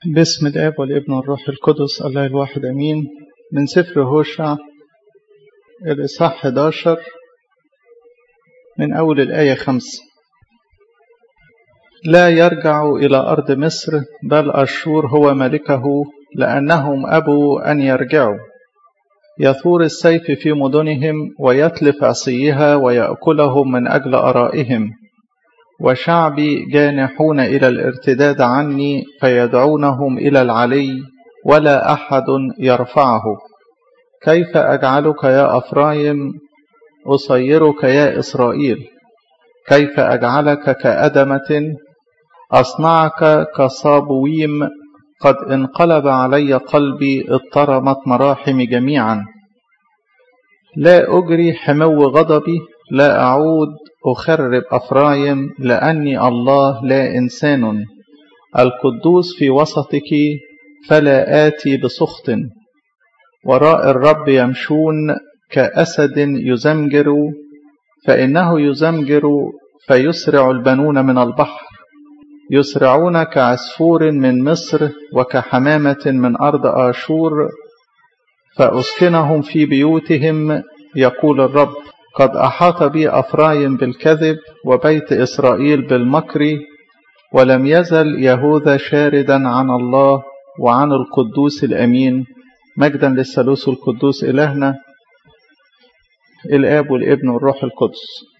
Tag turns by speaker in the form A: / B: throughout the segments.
A: باسم الآب والابن والروح القدس الله الواحد أمين من سفر هوشع الإصحاح 11 من أول الآية 5 لا يرجع إلى أرض مصر بل أشور هو ملكه لأنهم أبوا أن يرجعوا يثور السيف في مدنهم ويتلف عصيها ويأكلهم من أجل أرائهم وشعبي جانحون إلى الارتداد عني فيدعونهم إلى العلي ولا أحد يرفعه كيف أجعلك يا أفرايم أصيرك يا إسرائيل كيف أجعلك كأدمة أصنعك كصابويم قد انقلب علي قلبي اضطرمت مراحمي جميعا لا أجري حمو غضبي لا أعود أخرب أفرايم لأني الله لا إنسان القدوس في وسطك فلا آتي بسخط وراء الرب يمشون كأسد يزمجر فإنه يزمجر فيسرع البنون من البحر يسرعون كعصفور من مصر وكحمامة من أرض آشور فأسكنهم في بيوتهم يقول الرب قد أحاط بي أفرايم بالكذب وبيت إسرائيل بالمكر ولم يزل يهوذا شاردا عن الله وعن القدوس الأمين مجدا للثالوث القدوس إلهنا الآب والابن والروح القدس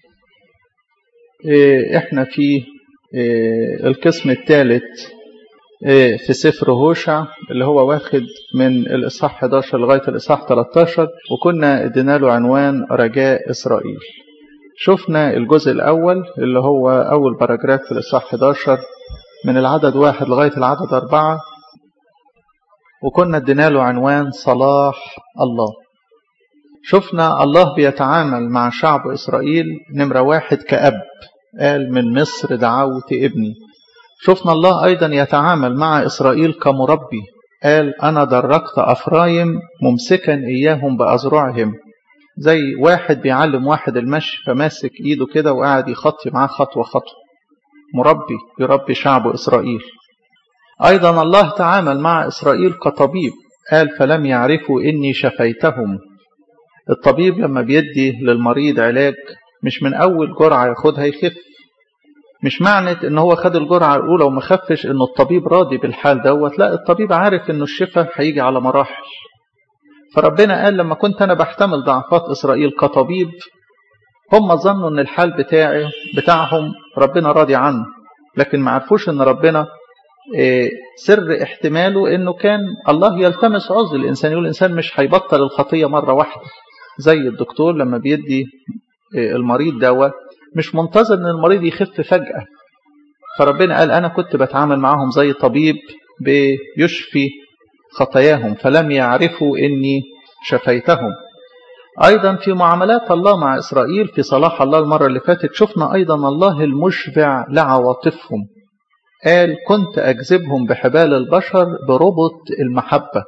A: إحنا في القسم الثالث في سفر هوشع اللي هو واخد من الإصحاح 11 لغاية الإصحاح 13 وكنا ادينا له عنوان رجاء إسرائيل شفنا الجزء الأول اللي هو أول باراجراف في الإصحاح 11 من العدد واحد لغاية العدد أربعة وكنا ادينا له عنوان صلاح الله شفنا الله بيتعامل مع شعب إسرائيل نمرة واحد كأب قال من مصر دعوت ابني شفنا الله أيضا يتعامل مع إسرائيل كمربي قال أنا دركت أفرايم ممسكا إياهم بأذرعهم زي واحد بيعلم واحد المشي فماسك إيده كده وقاعد يخطي معاه خطوة خطوة مربي يربي شعب إسرائيل أيضا الله تعامل مع إسرائيل كطبيب قال فلم يعرفوا إني شفيتهم الطبيب لما بيدي للمريض علاج مش من أول جرعة ياخدها يخف مش معنى ان هو خد الجرعة الاولى وما خفش انه الطبيب راضي بالحال دوت لا الطبيب عارف انه الشفاء هيجي على مراحل فربنا قال لما كنت انا بحتمل ضعفات اسرائيل كطبيب هم ظنوا ان الحال بتاعي بتاعهم ربنا راضي عنه لكن ما عرفوش ان ربنا سر احتماله انه كان الله يلتمس عذر الانسان يقول الانسان مش هيبطل الخطية مرة واحدة زي الدكتور لما بيدي المريض دواء مش منتظر ان المريض يخف فجأة فربنا قال انا كنت بتعامل معاهم زي طبيب بيشفي خطاياهم فلم يعرفوا اني شفيتهم ايضا في معاملات الله مع اسرائيل في صلاح الله المرة اللي فاتت شفنا ايضا الله المشبع لعواطفهم قال كنت اجذبهم بحبال البشر بربط المحبة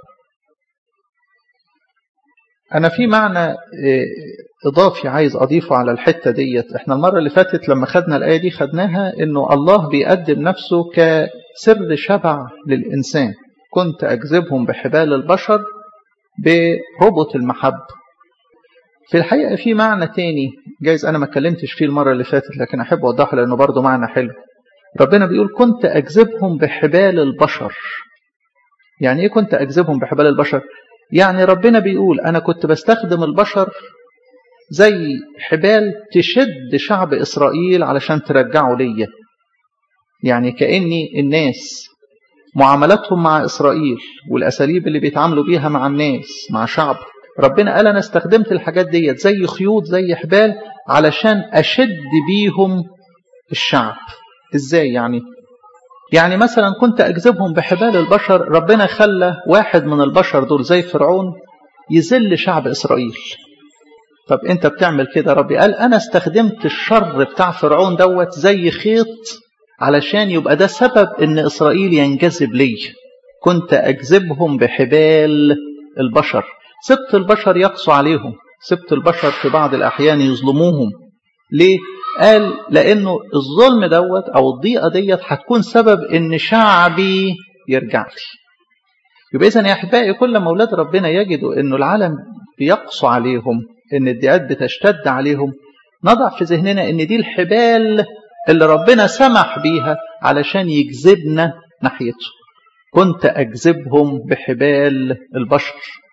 A: انا في معنى إضافي عايز أضيفه على الحتة ديت احنا المرة اللي فاتت لما خدنا الآية دي خدناها إنه الله بيقدم نفسه كسر شبع للإنسان كنت أجذبهم بحبال البشر بربط المحبة في الحقيقة في معنى تاني جايز أنا ما اتكلمتش فيه المرة اللي فاتت لكن أحب أوضحه لأنه برضه معنى حلو ربنا بيقول كنت أجذبهم بحبال البشر يعني إيه كنت أجذبهم بحبال البشر يعني ربنا بيقول أنا كنت بستخدم البشر زي حبال تشد شعب إسرائيل علشان ترجعوا ليا يعني كأني الناس معاملاتهم مع إسرائيل والأساليب اللي بيتعاملوا بيها مع الناس مع شعب ربنا قال أنا استخدمت الحاجات ديت زي خيوط زي حبال علشان أشد بيهم الشعب إزاي يعني يعني مثلا كنت أجذبهم بحبال البشر ربنا خلى واحد من البشر دول زي فرعون يذل شعب إسرائيل طب انت بتعمل كده ربي قال انا استخدمت الشر بتاع فرعون دوت زي خيط علشان يبقى ده سبب ان اسرائيل ينجذب لي كنت اجذبهم بحبال البشر سبت البشر يقسوا عليهم سبت البشر في بعض الاحيان يظلموهم ليه قال لانه الظلم دوت او الضيقه ديت هتكون سبب ان شعبي يرجع لي يبقى إذا يا أحبائي كل ما أولاد ربنا يجدوا إنه العالم بيقسو عليهم إن الديات بتشتد عليهم نضع في ذهننا إن دي الحبال اللي ربنا سمح بيها علشان يجذبنا ناحيته كنت أجذبهم بحبال البشر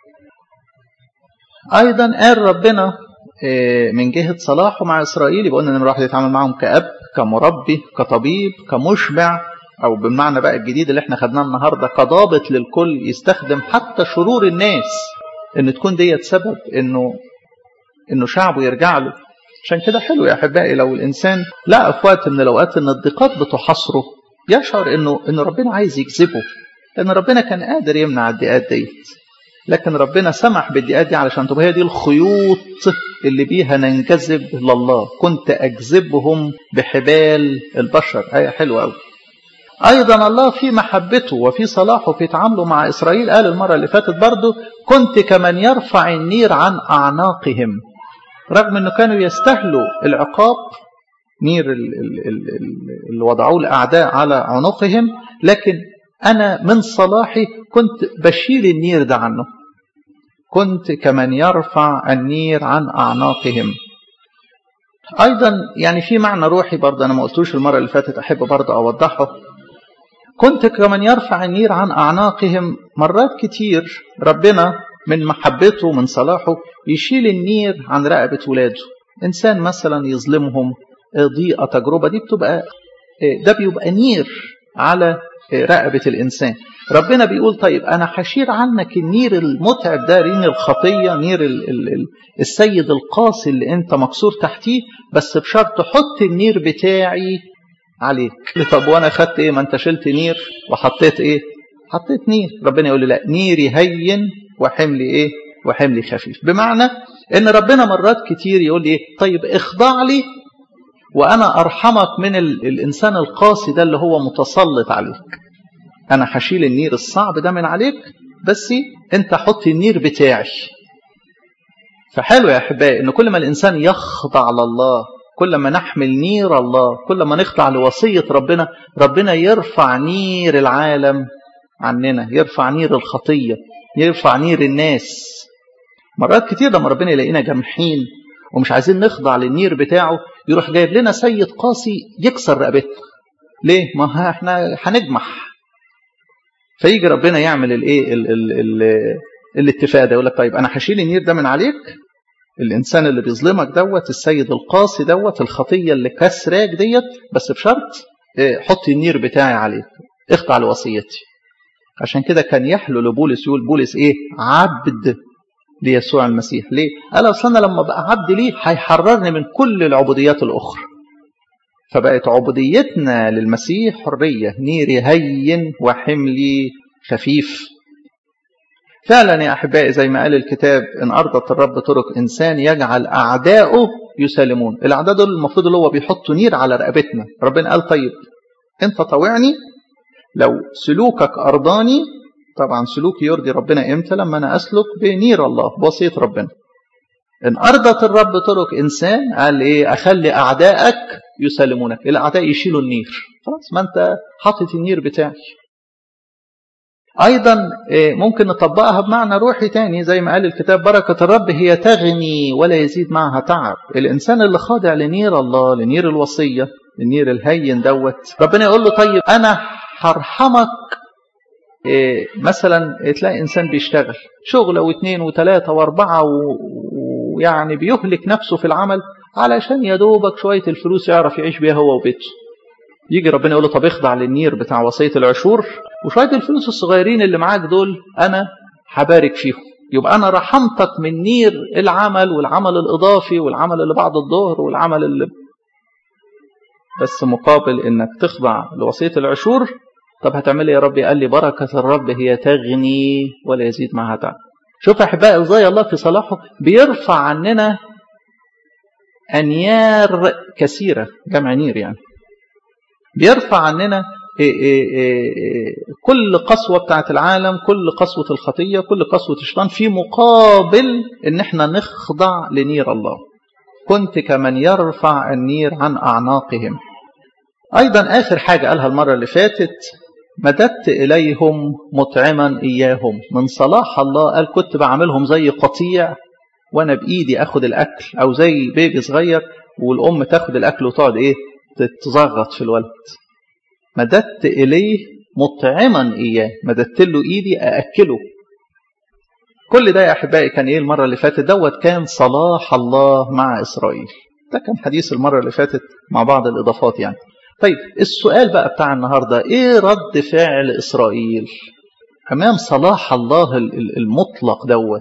A: أيضا قال ربنا من جهة صلاحه مع إسرائيل يبقى قلنا إن الواحد يتعامل معهم كأب كمربي كطبيب كمشبع أو بالمعنى بقى الجديد اللي احنا خدناه النهاردة كضابط للكل يستخدم حتى شرور الناس إن تكون ديت سبب إنه إنه شعبه يرجع له عشان كده حلو يا أحبائي لو الإنسان لقى في وقت من الأوقات إن الضيقات بتحاصره يشعر إنه إنه ربنا عايز يجذبه لأن ربنا كان قادر يمنع الضيقات ديت لكن ربنا سمح بالضيقات دي علشان تبقى هي دي الخيوط اللي بيها ننجذب لله كنت أجذبهم بحبال البشر آية حلوة أوي أيضا الله في محبته وفي صلاحه في تعامله مع إسرائيل قال المرة اللي فاتت برضه كنت كمن يرفع النير عن أعناقهم رغم أنه كانوا يستهلوا العقاب نير اللي وضعوه الأعداء على عنقهم لكن أنا من صلاحي كنت بشيل النير ده عنه كنت كمن يرفع النير عن أعناقهم أيضا يعني في معنى روحي برضه أنا ما قلتوش المرة اللي فاتت أحب برضه أوضحه كنت كمن يرفع النير عن أعناقهم مرات كتير ربنا من محبته من صلاحه يشيل النير عن رقبة ولاده إنسان مثلا يظلمهم ضيقة تجربة دي بتبقى ده بيبقى نير على رقبة الإنسان ربنا بيقول طيب أنا هشير عنك النير المتعب ده نير الخطية نير ال ال ال السيد القاسي اللي أنت مكسور تحتيه بس بشرط حط النير بتاعي عليك طب وأنا خدت إيه ما أنت شلت نير وحطيت إيه حطيت نير ربنا يقول لي لا نيري هين وحملي إيه وحملي خفيف بمعنى ان ربنا مرات كتير يقول لي طيب اخضع لي وانا ارحمك من الانسان القاسي ده اللي هو متسلط عليك انا هشيل النير الصعب ده من عليك بس انت حط النير بتاعي فحلو يا احبائي ان كل ما الانسان يخضع لله كل ما نحمل نير الله كل ما نخضع لوصيه ربنا ربنا يرفع نير العالم عننا يرفع نير الخطيه يرفع نير الناس مرات كتير لما ربنا يلاقينا جامحين ومش عايزين نخضع للنير بتاعه يروح جايب لنا سيد قاسي يكسر رقبتنا ليه ما احنا هنجمح فيجي ربنا يعمل الايه ال ال ال الاتفاق ده يقول لك طيب انا هشيل النير ده من عليك الانسان اللي بيظلمك دوت السيد القاسي دوت الخطيه اللي كسراك ديت بس بشرط حط النير بتاعي عليك اخضع لوصيتي عشان كده كان يحلو لبولس يقول بولس ايه عبد ليسوع المسيح ليه قال اصل انا لما بقى عبد ليه هيحررني من كل العبوديات الاخرى فبقت عبوديتنا للمسيح حريه نيري هين وحملي خفيف فعلا يا احبائي زي ما قال الكتاب ان ارضت الرب طرق انسان يجعل اعداؤه يسالمون الاعداء دول المفروض اللي هو بيحطوا نير على رقبتنا ربنا قال طيب انت طوعني لو سلوكك ارضاني طبعا سلوكي يرضي ربنا امتى لما انا اسلك بنير الله بوصيه ربنا ان ارضت الرب طرق انسان قال ايه اخلي اعدائك يسلمونك الاعداء يشيلوا النير خلاص ما انت حاطط النير بتاعي ايضا ممكن نطبقها بمعنى روحي تاني زي ما قال الكتاب بركه الرب هي تغني ولا يزيد معها تعب الانسان اللي خاضع لنير الله لنير الوصيه النير الهين دوت ربنا يقول له طيب انا هرحمك إيه مثلا تلاقي انسان بيشتغل شغله واثنين وثلاثه واربعه ويعني بيهلك نفسه في العمل علشان يا دوبك شويه الفلوس يعرف يعيش بيها هو وبيته يجي ربنا يقول له طب اخضع للنير بتاع وصيه العشور وشويه الفلوس الصغيرين اللي معاك دول انا هبارك فيهم يبقى انا رحمتك من نير العمل والعمل الاضافي والعمل اللي بعد الظهر والعمل اللي بس مقابل انك تخضع لوصيه العشور طب هتعمل ايه يا ربي قال لي بركه الرب هي تغني ولا يزيد معها تعب شوف احبائي ازاي الله في صلاحه بيرفع عننا انيار كثيره جمع نير يعني بيرفع عننا إيه إيه إيه كل قسوة بتاعت العالم كل قسوة الخطية كل قسوة الشيطان في مقابل ان احنا نخضع لنير الله كنت كمن يرفع النير عن أعناقهم أيضا آخر حاجة قالها المرة اللي فاتت مددت إليهم مطعما إياهم من صلاح الله قال كنت بعملهم زي قطيع وأنا بإيدي أخد الأكل أو زي بيبي صغير والأم تاخد الأكل وتقعد إيه تتزغط في الولد مددت إليه مطعما إياه مددت له إيدي أأكله كل ده يا أحبائي كان إيه المرة اللي فاتت دوت كان صلاح الله مع إسرائيل ده كان حديث المرة اللي فاتت مع بعض الإضافات يعني طيب السؤال بقى بتاع النهاردة إيه رد فعل إسرائيل أمام صلاح الله المطلق دوت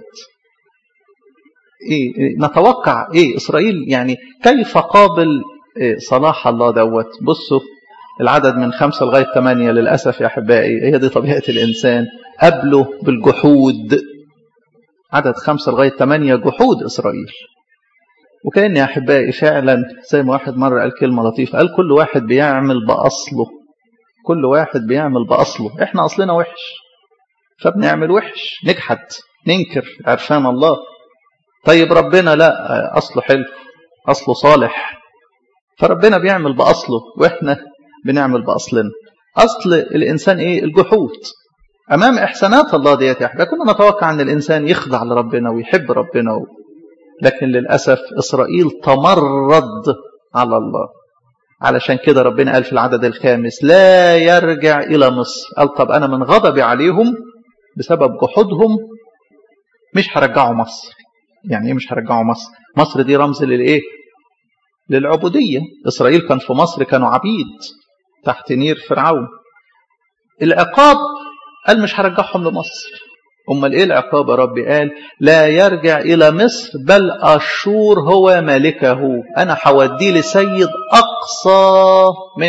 A: إيه نتوقع إيه إسرائيل يعني كيف قابل إيه صلاح الله دوت بصوا العدد من خمسة لغاية ثمانية للأسف يا أحبائي هي دي طبيعة الإنسان قبله بالجحود عدد خمسة لغاية ثمانية جحود إسرائيل وكأن يا أحبائي فعلا زي ما واحد مرة قال كلمة لطيفة قال كل واحد بيعمل بأصله كل واحد بيعمل بأصله إحنا أصلنا وحش فبنعمل وحش نجحد ننكر عرفان الله طيب ربنا لا أصله حلو أصله صالح فربنا بيعمل بأصله وإحنا بنعمل بأصلنا أصل الإنسان إيه الجحود أمام إحسانات الله ديت يا أحبائي كنا نتوقع أن الإنسان يخضع لربنا ويحب ربنا و... لكن للأسف إسرائيل تمرد على الله علشان كده ربنا قال في العدد الخامس لا يرجع إلى مصر قال طب أنا من غضبي عليهم بسبب جحودهم مش هرجعوا مصر يعني إيه مش هرجعوا مصر مصر دي رمز للإيه للعبودية إسرائيل كان في مصر كانوا عبيد تحت نير فرعون العقاب قال مش هرجعهم لمصر امال ايه العقاب يا ربي قال لا يرجع الى مصر بل اشور هو ملكه انا هوديه لسيد اقصى من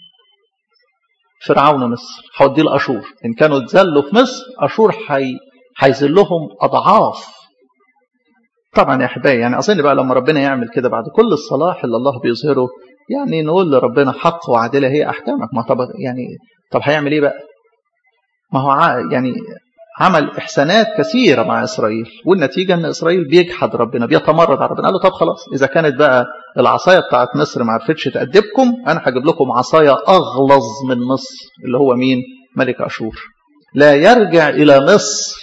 A: فرعون مصر هوديه لاشور ان كانوا اتذلوا في مصر اشور حي... هيذلهم اضعاف طبعا يا احبائي يعني اظن بقى لما ربنا يعمل كده بعد كل الصلاح اللي الله بيظهره يعني نقول لربنا حق وعدله هي احكامك ما طب يعني طب هيعمل ايه بقى ما هو يعني عمل إحسانات كثيرة مع إسرائيل والنتيجة أن إسرائيل بيجحد ربنا بيتمرد على ربنا قال له طب خلاص إذا كانت بقى العصاية بتاعت مصر ما عرفتش تأدبكم أنا هجيب لكم عصاية أغلظ من مصر اللي هو مين ملك أشور لا يرجع إلى مصر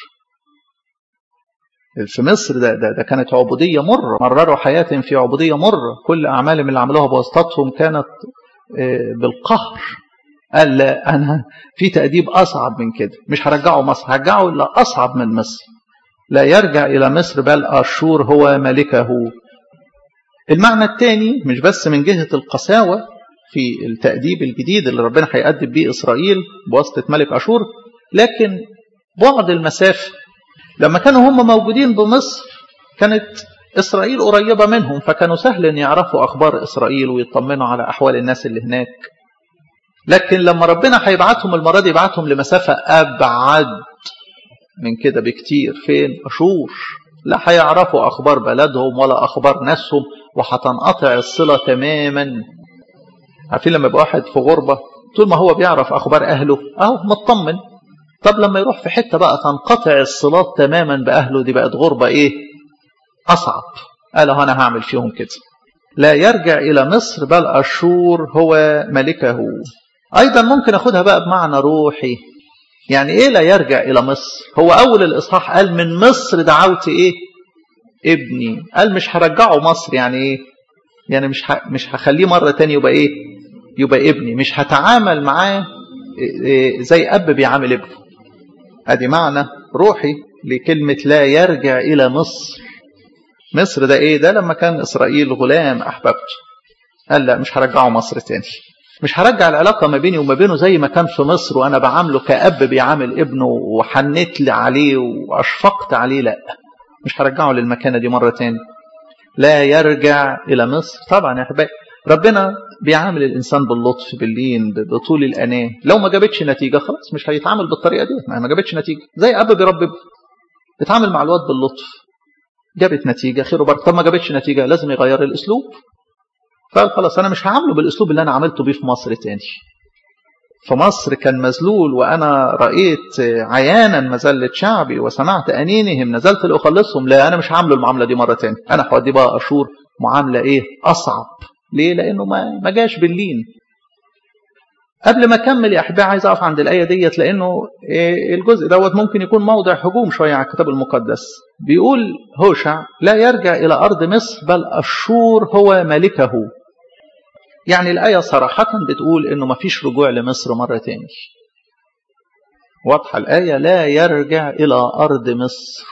A: في مصر ده, ده, ده كانت عبودية مرة مرروا حياتهم في عبودية مرة كل أعمالهم اللي عملوها بواسطتهم كانت بالقهر قال لا أنا في تأديب أصعب من كده مش هرجعه مصر هرجعه إلا أصعب من مصر لا يرجع إلى مصر بل أشور هو ملكه المعنى الثاني مش بس من جهة القساوة في التأديب الجديد اللي ربنا هيأدب بيه إسرائيل بواسطة ملك أشور لكن بعد المسافة لما كانوا هم موجودين بمصر كانت إسرائيل قريبة منهم فكانوا سهل أن يعرفوا أخبار إسرائيل ويطمنوا على أحوال الناس اللي هناك لكن لما ربنا هيبعتهم المرة دي يبعتهم لمسافة أبعد من كده بكتير فين أشور لا هيعرفوا أخبار بلدهم ولا أخبار ناسهم وهتنقطع الصلة تماما عارفين لما يبقى واحد في غربة طول ما هو بيعرف أخبار أهله أهو مطمن طب لما يروح في حتة بقى تنقطع الصلات تماما بأهله دي بقت غربة إيه أصعب قال أنا هعمل فيهم كده لا يرجع إلى مصر بل أشور هو ملكه أيضا ممكن أخدها بقى بمعنى روحي يعني إيه لا يرجع إلى مصر هو أول الإصحاح قال من مصر دعوت إيه ابني قال مش هرجعه مصر يعني إيه يعني مش ه... مش هخليه مرة تاني يبقى إيه يبقى ابني مش هتعامل معاه زي أب بيعامل ابنه أدي معنى روحي لكلمة لا يرجع إلى مصر مصر ده إيه ده لما كان إسرائيل غلام أحببته قال لا مش هرجعه مصر تاني مش هرجع العلاقة ما بيني وما بينه زي ما كان في مصر وأنا بعامله كأب بيعامل ابنه وحنت لي عليه وأشفقت عليه لا مش هرجعه للمكانة دي مرة تاني لا يرجع إلى مصر طبعا يا أحبائي ربنا بيعامل الإنسان باللطف باللين بطول الأناة لو ما جابتش نتيجة خلاص مش هيتعامل بالطريقة دي ما جابتش نتيجة زي أب بيربي بيتعامل مع الواد باللطف جابت نتيجة خير وبركة طب ما جابتش نتيجة لازم يغير الأسلوب فقال خلاص أنا مش هعامله بالأسلوب اللي أنا عملته بيه في مصر تاني في مصر كان مذلول وأنا رأيت عيانا مذلة شعبي وسمعت أنينهم نزلت لأخلصهم لا أنا مش هعامله المعاملة دي مرة تاني أنا هودي بقى أشور معاملة إيه أصعب ليه لأنه ما ما جاش باللين قبل ما اكمل يا احبائي عايز اقف عند الايه ديت لانه الجزء دوت ممكن يكون موضع هجوم شويه على الكتاب المقدس بيقول هوشع لا يرجع الى ارض مصر بل اشور هو ملكه يعني الايه صراحه بتقول انه ما فيش رجوع لمصر مره تاني واضحه الايه لا يرجع الى ارض مصر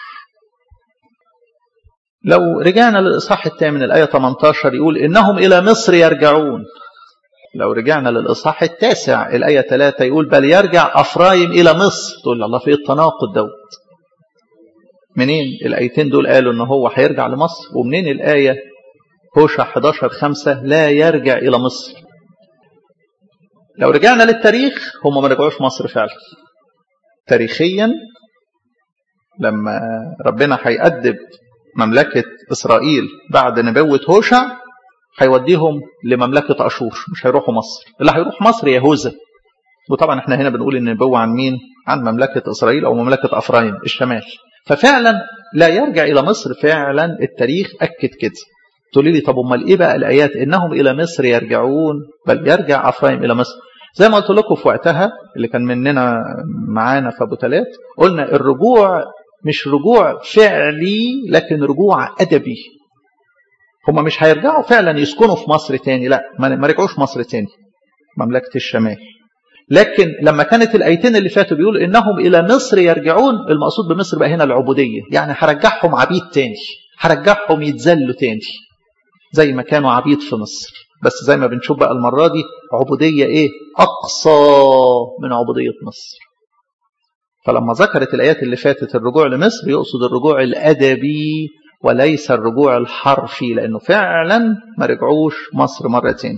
A: لو رجعنا للاصحاح الثامن الايه 18 يقول انهم الى مصر يرجعون لو رجعنا للإصحاح التاسع الآية 3 يقول بل يرجع أفرايم إلى مصر تقول الله في التناقض دوت منين الآيتين دول قالوا إن هو هيرجع لمصر ومنين الآية هوشع 11 5 لا يرجع إلى مصر لو رجعنا للتاريخ هم ما رجعوش مصر فعلا تاريخيا لما ربنا هيأدب مملكة إسرائيل بعد نبوة هوشع هيوديهم لمملكة أشور مش هيروحوا مصر اللي هيروح مصر يهوذا وطبعا احنا هنا بنقول ان النبوة عن مين عن مملكة إسرائيل أو مملكة أفرايم الشمال ففعلا لا يرجع إلى مصر فعلا التاريخ أكد كده تقولي لي طب امال ايه بقى الايات انهم الى مصر يرجعون بل يرجع افرايم الى مصر زي ما قلت لكم في وقتها اللي كان مننا معانا في ابو تلات قلنا الرجوع مش رجوع فعلي لكن رجوع ادبي هم مش هيرجعوا فعلا يسكنوا في مصر تاني لا ما رجعوش مصر تاني مملكة الشمال لكن لما كانت الايتين اللي فاتوا بيقول انهم الى مصر يرجعون المقصود بمصر بقى هنا العبوديه يعني هرجعهم عبيد تاني هرجعهم يتذلوا تاني زي ما كانوا عبيد في مصر بس زي ما بنشوف بقى المره دي عبوديه ايه اقصى من عبوديه مصر فلما ذكرت الايات اللي فاتت الرجوع لمصر يقصد الرجوع الادبي وليس الرجوع الحرفي لانه فعلا ما رجعوش مصر مره تاني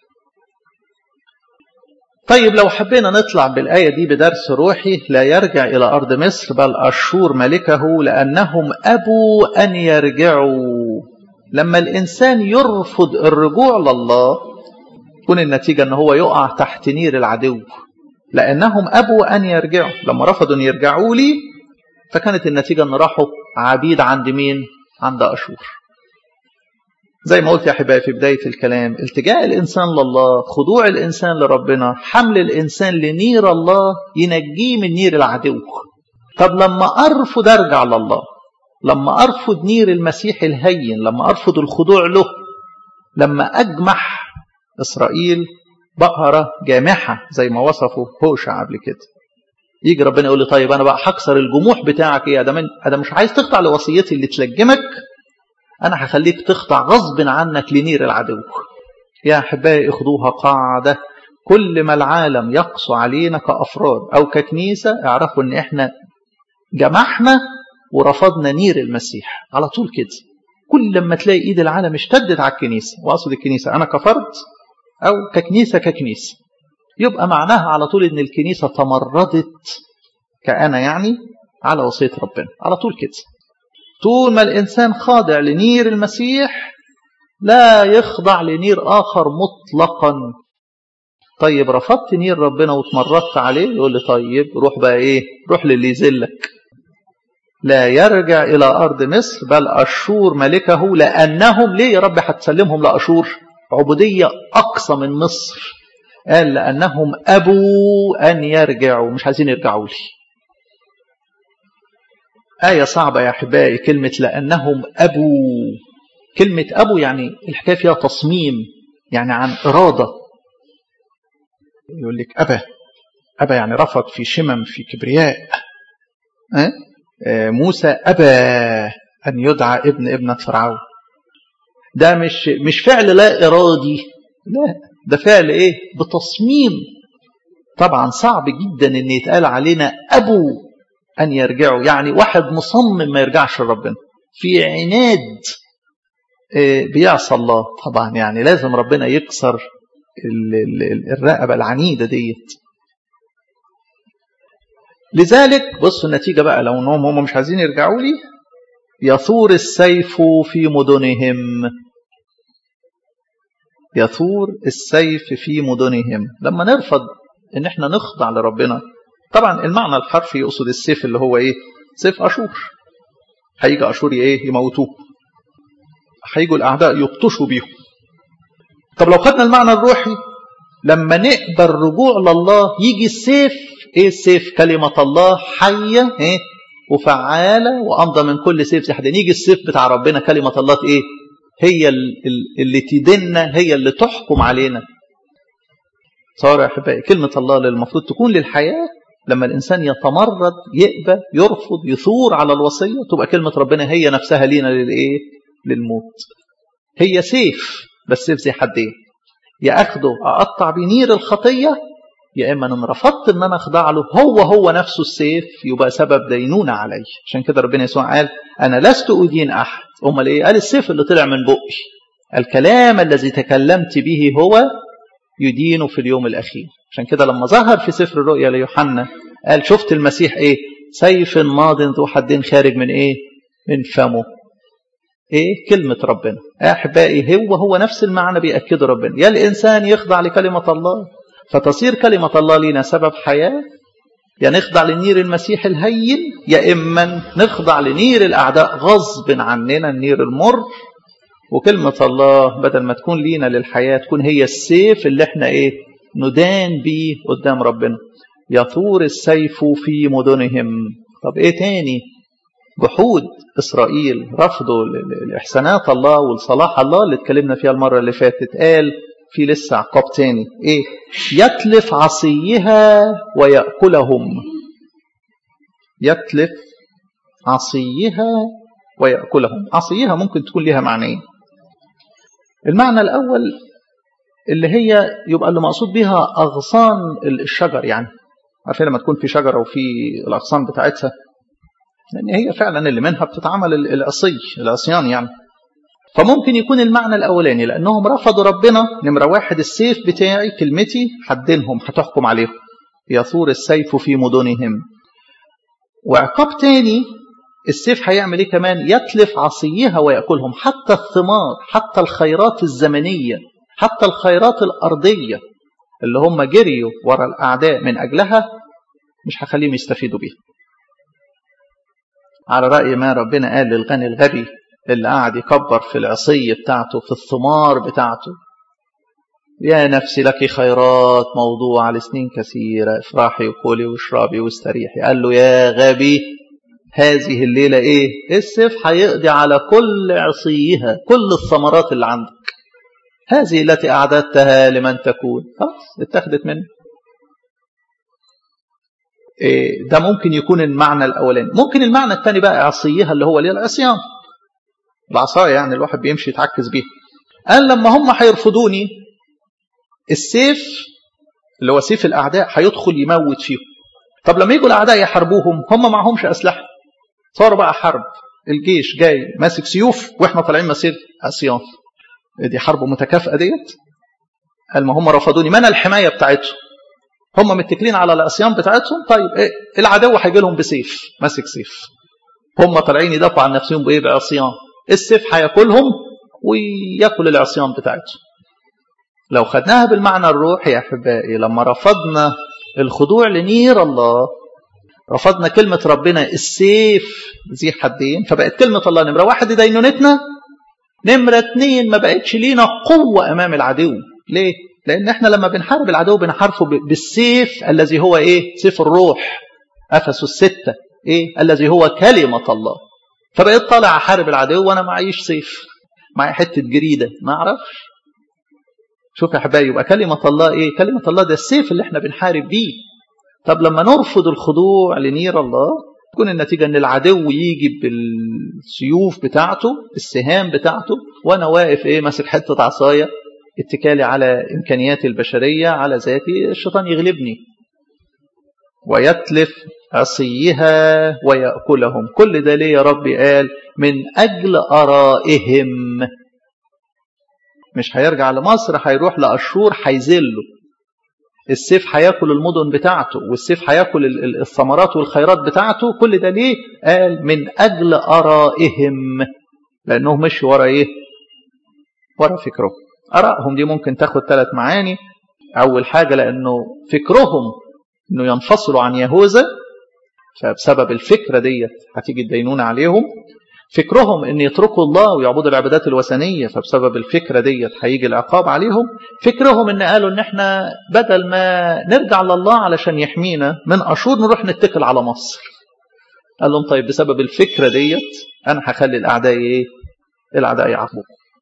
A: طيب لو حبينا نطلع بالآية دي بدرس روحي لا يرجع إلى أرض مصر بل أشور ملكه لأنهم أبوا أن يرجعوا لما الإنسان يرفض الرجوع لله تكون النتيجة أن هو يقع تحت نير العدو لأنهم أبوا أن يرجعوا لما رفضوا أن يرجعوا لي فكانت النتيجة أن راحوا عبيد عند مين؟ عند أشور زي ما قلت يا احبائي في بدايه الكلام التجاء الانسان لله خضوع الانسان لربنا حمل الانسان لنير الله ينجيه من نير العدو طب لما ارفض ارجع لله لما ارفض نير المسيح الهين لما ارفض الخضوع له لما اجمح اسرائيل بقره جامحه زي ما وصفه هوشع قبل كده يجي ربنا يقول لي طيب انا بقى هكسر الجموح بتاعك ايه ادم ادم مش عايز تخضع لوصيتي اللي تلجمك أنا هخليك تخضع غصب عنك لنير العدو يا أحبائي اخذوها قاعدة كل ما العالم يقسو علينا كأفراد أو ككنيسة اعرفوا أن إحنا جمعنا ورفضنا نير المسيح على طول كده كل لما تلاقي إيد العالم اشتدت على الكنيسة وأقصد الكنيسة أنا كفرد أو ككنيسة ككنيسة يبقى معناها على طول أن الكنيسة تمردت كأنا يعني على وصية ربنا على طول كده طول ما الإنسان خاضع لنير المسيح لا يخضع لنير آخر مطلقا طيب رفضت نير ربنا واتمردت عليه يقول لي طيب روح بقى ايه روح للي يذلك لا يرجع إلى أرض مصر بل أشور ملكه لأنهم ليه يا رب هتسلمهم لأشور عبودية أقصى من مصر قال لأنهم أبوا أن يرجعوا مش عايزين يرجعوا لي آية صعبة يا أحبائي كلمة لأنهم أبوا كلمة أبو يعني الحكاية فيها تصميم يعني عن إرادة يقول لك أبا أبا يعني رفض في شمم في كبرياء أه؟ أه موسى أبى أن يدعى ابن ابنة فرعون ده مش مش فعل لا إرادي لا ده فعل إيه بتصميم طبعا صعب جدا ان يتقال علينا أبو أن يرجعوا يعني واحد مصمم ما يرجعش لربنا في عناد بيعصى الله طبعا يعني لازم ربنا يكسر الرقبة العنيدة ديت لذلك بصوا النتيجة بقى لو انهم هم مش عايزين يرجعوا لي يثور السيف في مدنهم يثور السيف في مدنهم لما نرفض ان احنا نخضع لربنا طبعا المعنى الحرفي يقصد السيف اللي هو ايه سيف اشور هيجي اشور ايه يموتوه هيجوا الاعداء يبطشوا بيهم طب لو خدنا المعنى الروحي لما نقبل رجوع لله يجي السيف ايه السيف كلمة الله حية ايه وفعالة وأمضى من كل سيف زحدين يجي السيف بتاع ربنا كلمة الله ايه هي اللي تدنا هي اللي تحكم علينا صار يا احبائي كلمة الله اللي المفروض تكون للحياة لما الإنسان يتمرد يقبل يرفض يثور على الوصية تبقى كلمة ربنا هي نفسها لينا للإيه للموت هي سيف بس سيف زي حدين يا أخده أقطع بنير الخطية يا إما أنا رفضت إن أنا أخضع له هو هو نفسه السيف يبقى سبب دينونة علي عشان كده ربنا يسوع قال أنا لست أدين أحد أمال إيه قال السيف اللي طلع من بقي الكلام الذي تكلمت به هو يدين في اليوم الأخير عشان كده لما ظهر في سفر الرؤيا ليوحنا قال شفت المسيح إيه سيف ماض ذو حدين خارج من إيه من فمه ايه كلمة ربنا احبائي هو هو نفس المعنى بيأكد ربنا يا الانسان يخضع لكلمة الله فتصير كلمة الله لنا سبب حياة يا نخضع لنير المسيح الهين يا اما نخضع لنير الاعداء غصب عننا النير المر وكلمة الله بدل ما تكون لينا للحياة تكون هي السيف اللي احنا ايه ندان بيه قدام ربنا يثور السيف في مدنهم طب ايه تاني جحود إسرائيل رفضوا لإحسانات الله ولصلاح الله اللي اتكلمنا فيها المرة اللي فاتت قال في لسه عقاب تاني إيه يتلف عصيها ويأكلهم يتلف عصيها ويأكلهم عصيها ممكن تكون لها معنيين المعنى الأول اللي هي يبقى اللي مقصود بها أغصان الشجر يعني عارفين لما تكون في شجرة وفي الأغصان بتاعتها لأن هي فعلا اللي منها بتتعمل العصي العصيان يعني فممكن يكون المعنى الأولاني لأنهم رفضوا ربنا نمرة واحد السيف بتاعي كلمتي حدنهم هتحكم عليهم يثور السيف في مدنهم وعقاب تاني السيف هيعمل ايه كمان يتلف عصيها ويأكلهم حتى الثمار حتى الخيرات الزمنية حتى الخيرات الأرضية اللي هم جريوا ورا الأعداء من أجلها مش هخليهم يستفيدوا بيها على رأي ما ربنا قال للغني الغبي اللي قاعد يكبر في العصي بتاعته في الثمار بتاعته يا نفسي لك خيرات موضوعة لسنين كثيرة افرحي وكلي واشربي واستريحي قال له يا غبي هذه الليلة ايه السيف هيقضي على كل عصيها كل الثمرات اللي عندك هذه التي أعددتها لمن تكون خلاص اتخذت منه ده ممكن يكون المعنى الأولاني ممكن المعنى الثاني بقى عصيها اللي هو ليه العصيان العصاية يعني الواحد بيمشي يتعكز بيها قال لما هم هيرفضوني السيف اللي هو سيف الأعداء هيدخل يموت فيهم طب لما يجوا الأعداء يحاربوهم هم معهمش أسلحة صاروا بقى حرب الجيش جاي ماسك سيوف واحنا طالعين مسير عصيان دي حرب متكافئة ديت قال ما هم رفضوني من الحماية بتاعتهم هم متكلين على العصيان بتاعتهم طيب إيه العدو هيجي لهم بسيف ماسك سيف هم طالعين يدافعوا عن نفسهم بايه بعصيان السيف هياكلهم وياكل العصيان بتاعتهم لو خدناها بالمعنى الروحي يا احبائي لما رفضنا الخضوع لنير الله رفضنا كلمة ربنا السيف ذي حدين فبقت كلمة الله نمرة واحد دينونتنا نمرة اتنين ما بقتش لينا قوة أمام العدو ليه؟ لأن احنا لما بنحارب العدو بنحاربه بالسيف الذي هو ايه؟ سيف الروح أفسس الستة ايه؟ الذي هو كلمة الله فبقيت طالع أحارب العدو وأنا معيش سيف معي حتة جريدة ما أعرفش شوف يا حبايبي يبقى كلمة الله ايه؟ كلمة الله ده السيف اللي احنا بنحارب بيه طب لما نرفض الخضوع لنير الله تكون النتيجة ان العدو يجي بالسيوف بتاعته السهام بتاعته وانا واقف ايه ماسك حتة عصاية اتكالي على امكانياتي البشرية على ذاتي الشيطان يغلبني ويتلف عصيها ويأكلهم كل ده ليه يا ربي قال من أجل أرائهم مش هيرجع لمصر هيروح لأشور هيذله السيف هياكل المدن بتاعته والسيف هياكل الثمرات والخيرات بتاعته كل ده ليه قال من أجل أرائهم لأنهم مشوا ورا إيه ورا فكرهم أرائهم دي ممكن تاخد ثلاث معاني أول حاجة لأنه فكرهم أنه ينفصلوا عن يهوذا فبسبب الفكرة ديت هتيجي الدينونة عليهم فكرهم ان يتركوا الله ويعبدوا العبادات الوثنيه فبسبب الفكره ديت هيجي العقاب عليهم فكرهم ان قالوا ان احنا بدل ما نرجع لله علشان يحمينا من اشور نروح نتكل على مصر قال لهم طيب بسبب الفكره ديت انا هخلي الاعداء ايه الاعداء يعاقبوا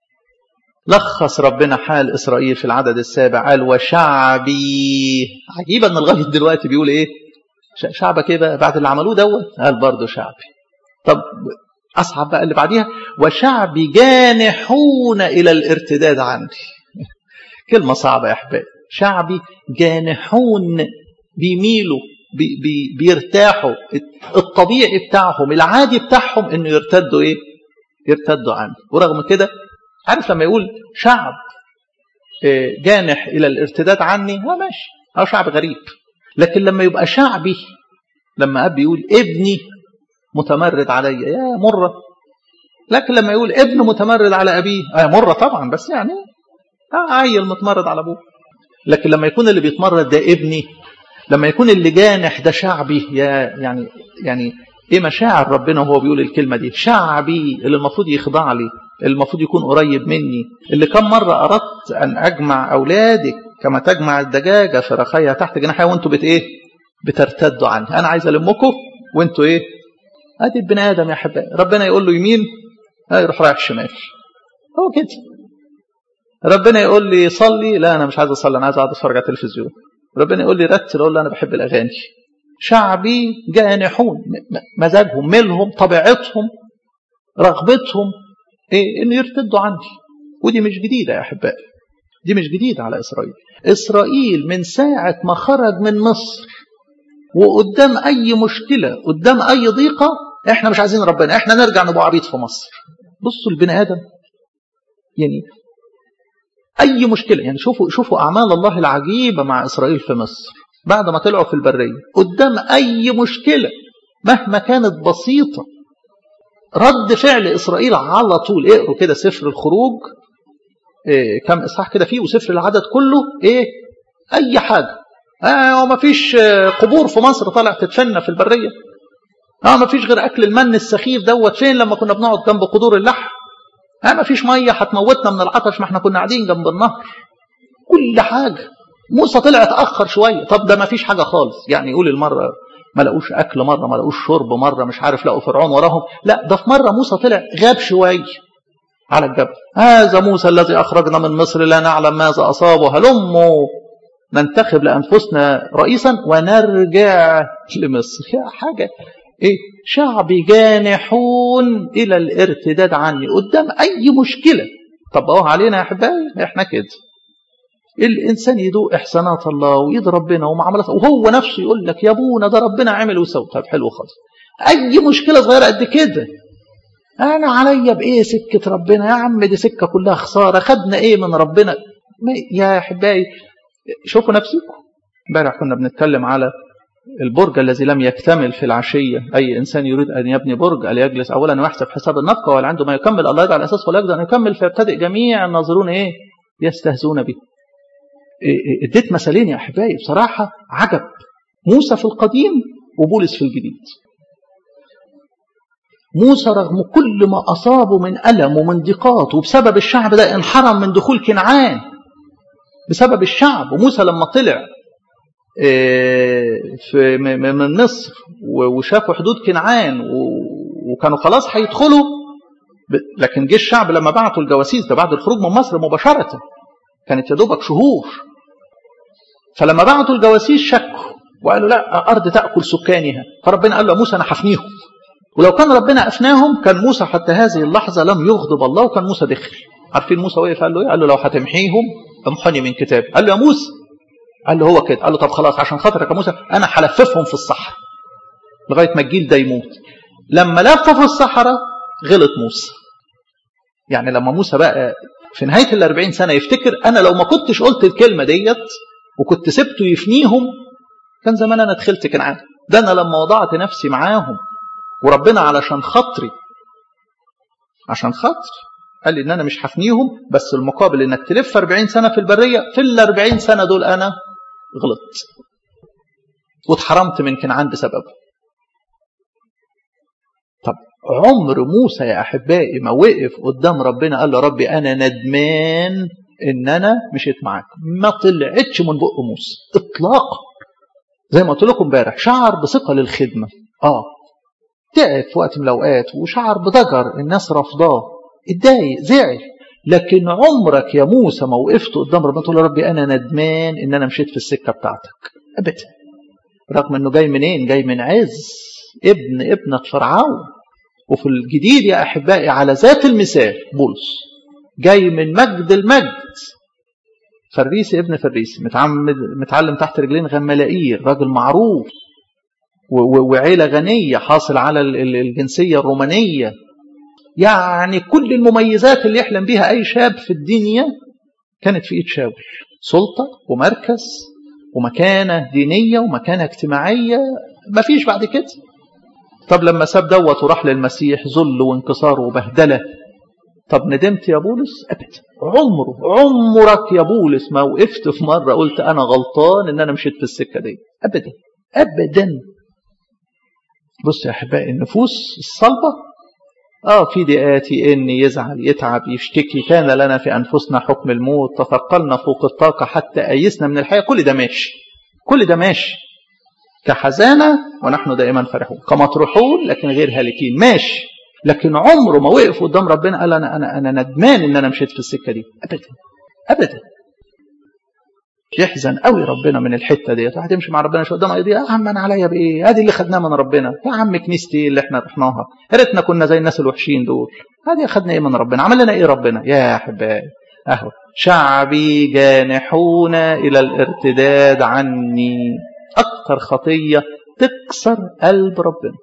A: لخص ربنا حال اسرائيل في العدد السابع قال وشعبي عجيبه ان لغايه دلوقتي بيقول ايه شعبك ايه بقى بعد اللي عملوه دوت قال برضه شعبي طب أصعب بقى اللي بعديها وشعبي جانحون إلى الارتداد عني كلمة صعبة يا أحبابي شعبي جانحون بيميلوا بي بي بيرتاحوا الطبيعي بتاعهم العادي بتاعهم انه يرتدوا ايه يرتدوا عني ورغم كده عارف لما يقول شعب جانح الى الارتداد عني ها ماشي او شعب غريب لكن لما يبقى شعبي لما اب يقول ابني متمرد عليا يا مرة لكن لما يقول ابن متمرد على أبيه آه مرة طبعا بس يعني آه عيل متمرد على أبوه لكن لما يكون اللي بيتمرد ده ابني لما يكون اللي جانح ده شعبي يا يعني يعني ايه مشاعر ربنا وهو بيقول الكلمة دي شعبي اللي المفروض يخضع لي اللي المفروض يكون قريب مني اللي كم مرة أردت أن أجمع أولادك كما تجمع الدجاجة في رخيها تحت جناحها وانتوا بت ايه بترتدوا عني أنا عايز ألمكم وانتوا ايه ادي البني ادم يا احبائي ربنا يقول له يمين يروح رايح شمال هو كده ربنا يقول لي صلي لا انا مش عايز اصلي انا عايز اقعد اتفرج على التلفزيون ربنا يقول لي رتل اقول له انا بحب الاغاني شعبي جانحون مزاجهم ميلهم طبيعتهم رغبتهم ايه ان يرتدوا عني ودي مش جديده يا احبائي دي مش جديده على اسرائيل اسرائيل من ساعه ما خرج من مصر وقدام اي مشكله قدام اي ضيقه احنا مش عايزين ربنا احنا نرجع نبقى عبيد في مصر بصوا البني ادم يعني اي مشكله يعني شوفوا شوفوا اعمال الله العجيبه مع اسرائيل في مصر بعد ما طلعوا في البريه قدام اي مشكله مهما كانت بسيطه رد فعل اسرائيل على طول اقروا كده سفر الخروج إيه كم اصحاح كده فيه وسفر العدد كله ايه اي حاجه اه وما فيش قبور في مصر طالع تتفنى في البريه اه ما فيش غير اكل المن السخيف دوت فين لما كنا بنقعد جنب قدور اللحم اه ما فيش ميه هتموتنا من العطش ما احنا كنا قاعدين جنب النهر كل حاجه موسى طلع اتاخر شويه طب ده ما فيش حاجه خالص يعني يقول المره ما لقوش اكل مره ما لقوش شرب مره مش عارف لقوا فرعون وراهم لا ده في مره موسى طلع غاب شويه على الجبل هذا موسى الذي اخرجنا من مصر لا نعلم ماذا اصابه هلموا ننتخب لأنفسنا رئيسا ونرجع لمصر حاجة إيه شعب جانحون إلى الارتداد عني قدام أي مشكلة طبقوها علينا يا أحبائي إحنا كده الإنسان يدوق إحسانات الله ويد ربنا ومعاملات وهو نفسه يقول لك يا أبونا ده ربنا عمل وسوى طب حلو خالص أي مشكلة صغيرة قد كده أنا عليا بإيه سكة ربنا يا عم دي سكة كلها خسارة خدنا إيه من ربنا يا أحبائي شوفوا نفسكم امبارح كنا بنتكلم على البرج الذي لم يكتمل في العشية أي إنسان يريد أن يبني برج أليجلس أولا ويحسب حساب النفقة ولا عنده ما يكمل الله يجعل أساس ولا يقدر أن يكمل فيبتدئ جميع الناظرون إيه يستهزون به اديت مثالين يا أحبائي بصراحة عجب موسى في القديم وبولس في الجديد موسى رغم كل ما أصابه من ألم ومن ضيقات وبسبب الشعب ده انحرم من دخول كنعان بسبب الشعب وموسى لما طلع في من مصر وشافوا حدود كنعان وكانوا خلاص هيدخلوا لكن جه الشعب لما بعتوا الجواسيس ده بعد الخروج من مصر مباشرة كانت يا دوبك شهور فلما بعتوا الجواسيس شكوا وقالوا لا أرض تأكل سكانها فربنا قال له موسى أنا حفنيهم ولو كان ربنا أفناهم كان موسى حتى هذه اللحظة لم يغضب الله وكان موسى دخل عارفين موسى وقف قال له ايه؟ قال له لو هتمحيهم امحني من كتابي قال له يا موسى قال له هو كده قال له طب خلاص عشان خاطرك يا موسى انا هلففهم في الصحراء لغايه ما الجيل ده يموت لما لفوا في الصحراء غلط موسى يعني لما موسى بقى في نهايه ال 40 سنه يفتكر انا لو ما كنتش قلت الكلمه ديت وكنت سبته يفنيهم كان زمان انا دخلت كنعان ده انا لما وضعت نفسي معاهم وربنا علشان خاطري عشان خاطري قال لي ان انا مش هفنيهم بس المقابل انك تلف 40 سنه في البريه في ال 40 سنه دول انا غلطت واتحرمت من كنعان بسببه طب عمر موسى يا أحبائي ما وقف قدام ربنا قال له ربي أنا ندمان إن أنا مشيت معاك ما طلعتش من بق موسى إطلاقا زي ما قلت لكم امبارح شعر بثقة للخدمة آه تعب في وقت من الأوقات وشعر بضجر الناس رفضاه اتضايق زعل لكن عمرك يا موسى ما وقفت قدام ربنا تقول يا ربي أنا ندمان إن أنا مشيت في السكة بتاعتك أبدا رغم إنه جاي منين؟ جاي من عز ابن ابنة فرعون وفي الجديد يا أحبائي على ذات المثال بولس جاي من مجد المجد فريسي ابن فريسي متعمد متعلم تحت رجلين غملائير راجل معروف وعيلة غنية حاصل على الجنسية الرومانية يعني كل المميزات اللي يحلم بها أي شاب في الدنيا كانت في إيد شاول سلطة ومركز ومكانة دينية ومكانة اجتماعية مفيش بعد كده طب لما ساب دوت وراح للمسيح ذل وانكسار وبهدلة طب ندمت يا بولس أبدا عمره عمرك يا بولس ما وقفت في مرة قلت أنا غلطان إن أنا مشيت في السكة دي أبدا أبدا بص يا أحبائي النفوس الصلبة آه في دقاتي إن يزعل يتعب يشتكي كان لنا في أنفسنا حكم الموت تثقلنا فوق الطاقة حتى أيسنا من الحياة كل ده ماشي كل ده ماشي كحزانة ونحن دائما فرحون كمطروحون لكن غير هالكين ماشي لكن عمره ما وقف قدام ربنا قال أنا أنا أنا ندمان إن أنا مشيت في السكة دي أبدا أبدا يحزن قوي ربنا من الحته ديت واحد يمشي مع ربنا شو قدام يا عم انا عليا بايه ادي اللي خدناه من ربنا يا عم كنيستي اللي احنا رحناها يا ريتنا كنا زي الناس الوحشين دول ادي خدنا ايه من ربنا عمل لنا ايه ربنا يا احبائي اهو شعبي جانحون الى الارتداد عني اكثر خطيه تكسر قلب ربنا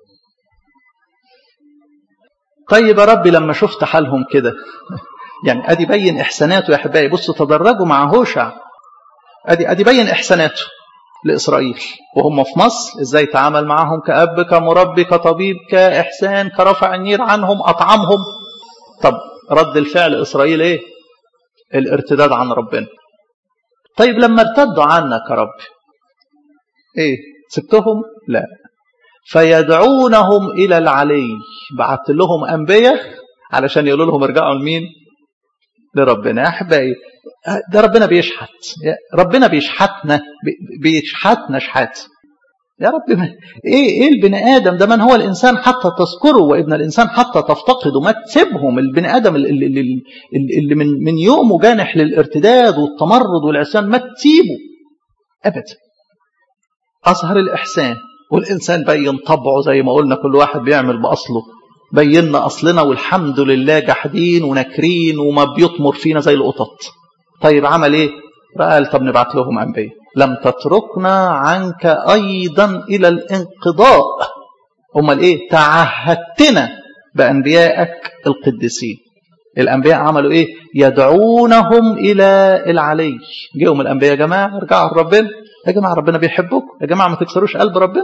A: طيب يا ربي لما شفت حالهم كده يعني ادي بين احساناته يا احبائي بصوا تدرجوا مع هوشع ادي ادي بين احساناته لاسرائيل وهم في مصر ازاي تعامل معهم كاب كمربي كطبيب كاحسان كرفع النير عنهم اطعمهم طب رد الفعل اسرائيل ايه الارتداد عن ربنا طيب لما ارتدوا عنك يا رب ايه سبتهم لا فيدعونهم الى العلي بعت لهم انبياء علشان يقولوا لهم ارجعوا لمين لربنا يا احبائي ده ربنا بيشحت ربنا بيشحتنا بيشحتنا شحات يا رب ايه ايه البني ادم ده من هو الانسان حتى تذكره وابن الانسان حتى تفتقده ما تسيبهم البني ادم اللي, اللي, اللي من من يومه جانح للارتداد والتمرد والعصيان ما تسيبه ابدا اظهر الاحسان والانسان بين طبعه زي ما قلنا كل واحد بيعمل باصله بينا اصلنا والحمد لله جاحدين ونكرين وما بيطمر فينا زي القطط طيب عمل ايه قال طب نبعت لهم انبياء لم تتركنا عنك ايضا الى الانقضاء امال ايه تعهدتنا بانبيائك القديسين الانبياء عملوا ايه يدعونهم الى العلي جيهم الانبياء يا جماعه ارجعوا لربنا يا جماعه ربنا بيحبكم يا جماعه ما تكسروش قلب ربنا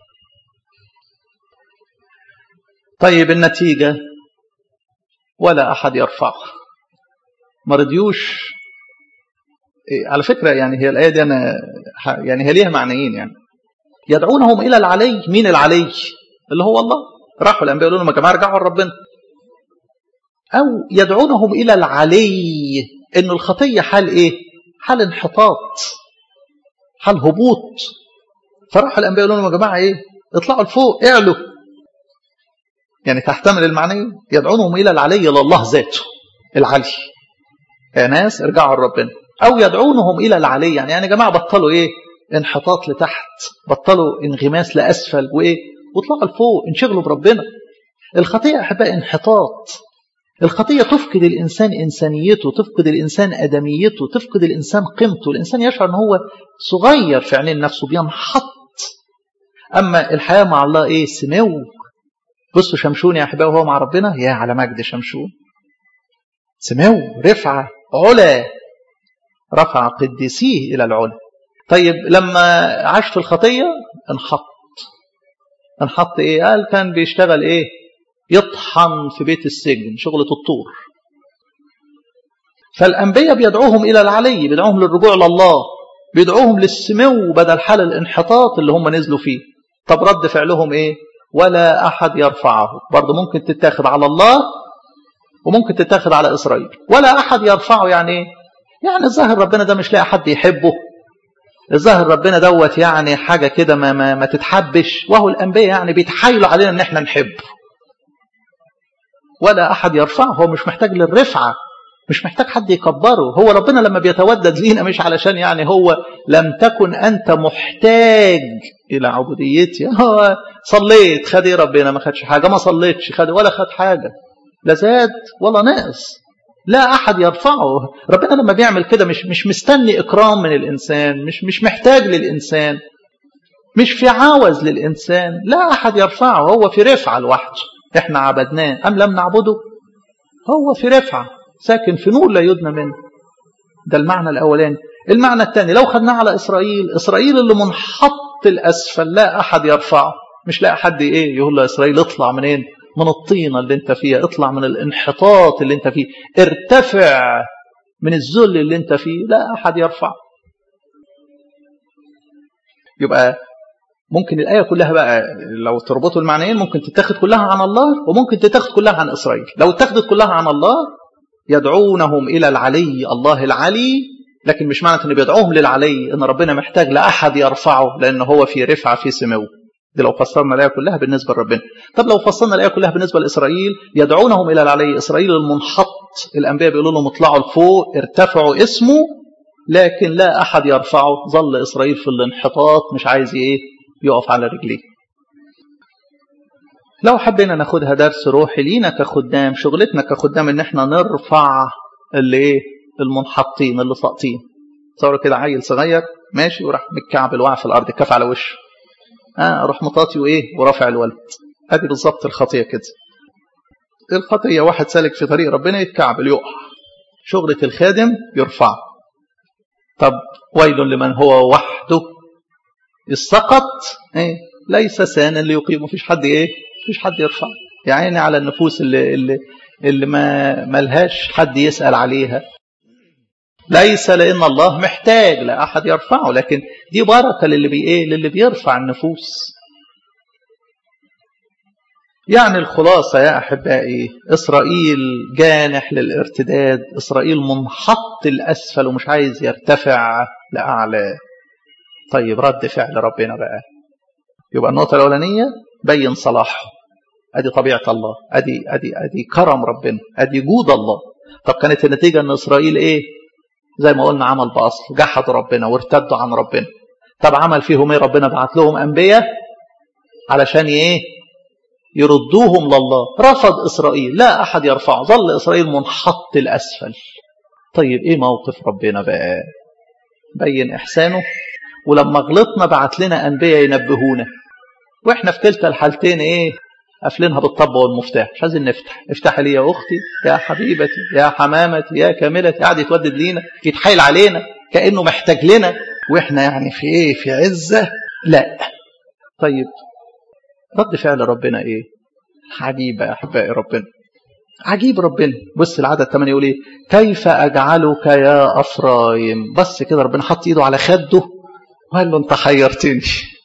A: طيب النتيجة ولا أحد يرفع ما رضيوش على فكرة يعني هي الآية دي أنا يعني هي ليها معنيين يعني يدعونهم إلى العلي مين العلي اللي هو الله راحوا الأنبياء يقولوا لهم يا جماعة ارجعوا لربنا أو يدعونهم إلى العلي إن الخطية حال إيه حال انحطاط حال هبوط فراحوا الأنبياء يقولوا لهم يا جماعة إيه اطلعوا لفوق اعلوا يعني تحتمل المعنى يدعونهم إلى العلي إلى الله ذاته العلي يا ناس ارجعوا لربنا أو يدعونهم إلى العلي يعني يعني يا جماعة بطلوا إيه انحطاط لتحت بطلوا انغماس لأسفل وإيه واطلعوا لفوق انشغلوا بربنا الخطيئة أحباء انحطاط الخطية تفقد الإنسان إنسانيته تفقد الإنسان أدميته تفقد الإنسان قيمته الإنسان يشعر أنه هو صغير في عينين نفسه بينحط أما الحياة مع الله إيه سمو بصوا شمشون يا أحباء وهو مع ربنا يا على مجد شمشون سمو رفعة علا رفع قديسيه إلى العلا طيب لما عاش في الخطية انحط انحط إيه قال كان بيشتغل إيه يطحن في بيت السجن شغلة الطور فالأنبياء بيدعوهم إلى العلي بيدعوهم للرجوع لله بيدعوهم للسمو بدل حال الانحطاط اللي هم نزلوا فيه طب رد فعلهم إيه ولا أحد يرفعه برضه ممكن تتاخد على الله وممكن تتاخد على إسرائيل ولا أحد يرفعه يعني إيه؟ يعني الظاهر ربنا ده مش لاقي حد يحبه الظاهر ربنا دوت يعني حاجة كده ما, ما, ما تتحبش وهو الأنبياء يعني بيتحايلوا علينا إن إحنا نحبه ولا أحد يرفعه هو مش محتاج للرفعة مش محتاج حد يكبره هو ربنا لما بيتودد لينا مش علشان يعني هو لم تكن أنت محتاج إلى عبوديتي هو صليت خد إيه ربنا ما خدش حاجة ما صليتش خد ولا خد حاجة لا زاد ولا نقص لا أحد يرفعه ربنا لما بيعمل كده مش مش مستني إكرام من الإنسان مش مش محتاج للإنسان مش في عاوز للإنسان لا أحد يرفعه هو في رفعة لوحده إحنا عبدناه أم لم نعبده هو في رفعة ساكن في نور لا يدنى منه ده المعنى الأولاني المعنى الثاني لو خدناه على إسرائيل إسرائيل اللي منحط الأسفل لا أحد يرفعه مش لاقي حد إيه يقول له إسرائيل اطلع منين من الطينة اللي انت فيها اطلع من الانحطاط اللي انت فيه ارتفع من الذل اللي انت فيه لا أحد يرفع يبقى ممكن الآية كلها بقى لو تربطوا المعنيين ممكن تتاخد كلها عن الله وممكن تتاخد كلها عن إسرائيل لو اتاخدت كلها عن الله يدعونهم إلى العلي الله العلي لكن مش معنى أن بيدعوهم للعلي أن ربنا محتاج لأحد يرفعه لأن هو في رفعة في سمو دي لو فسرنا الآية كلها بالنسبة لربنا طب لو فسرنا الآية كلها بالنسبة لإسرائيل يدعونهم إلى العلي إسرائيل المنحط الأنبياء بيقولوا لهم اطلعوا لفوق ارتفعوا اسمه لكن لا أحد يرفعه ظل إسرائيل في الانحطاط مش عايز إيه يقف على رجليه لو حبينا ناخدها درس روحي لينا كخدام شغلتنا كخدام ان احنا نرفع اللي ايه المنحطين اللي ساقطين تصوروا كده عيل صغير ماشي وراح متكعبل واقع في الارض كف على وشه اه اروح مطاطي وايه ورافع الولد ادي بالظبط الخطيه كده الخطيه واحد سالك في طريق ربنا يتكعبل يقع شغله الخادم يرفع طب ويل لمن هو وحده السقط ايه ليس سانا ليقيم مفيش حد ايه مفيش حد يرفع يا عيني على النفوس اللي اللي اللي ما ملهاش حد يسأل عليها ليس لأن الله محتاج لأحد يرفعه لكن دي بركة للي بي إيه للي بيرفع النفوس يعني الخلاصة يا أحبائي إسرائيل جانح للارتداد إسرائيل منحط الأسفل ومش عايز يرتفع لأعلى طيب رد فعل ربنا بقى يبقى النقطة الأولانية بين صلاحه ادي طبيعه الله ادي ادي ادي كرم ربنا ادي جود الله طب كانت النتيجه ان اسرائيل ايه زي ما قلنا عمل باصل جحدوا ربنا وارتدوا عن ربنا طب عمل فيهم ايه ربنا بعت لهم انبياء علشان ايه يردوهم لله رفض اسرائيل لا احد يرفعه ظل اسرائيل منحط الاسفل طيب ايه موقف ربنا بقى بين احسانه ولما غلطنا بعت لنا انبياء ينبهونا واحنا في كلتا الحالتين ايه قافلينها بالطب والمفتاح مش عايزين نفتح افتح لي يا اختي يا حبيبتي يا حمامتي يا كاملتي قاعد يتودد لينا يتحايل علينا كانه محتاج لنا واحنا يعني في ايه في عزه لا طيب رد فعل ربنا ايه عجيب يا احبائي ربنا عجيب ربنا بص العدد 8 يقول ايه كيف اجعلك يا افرايم بس كده ربنا حط ايده على خده وقال له انت حيرتني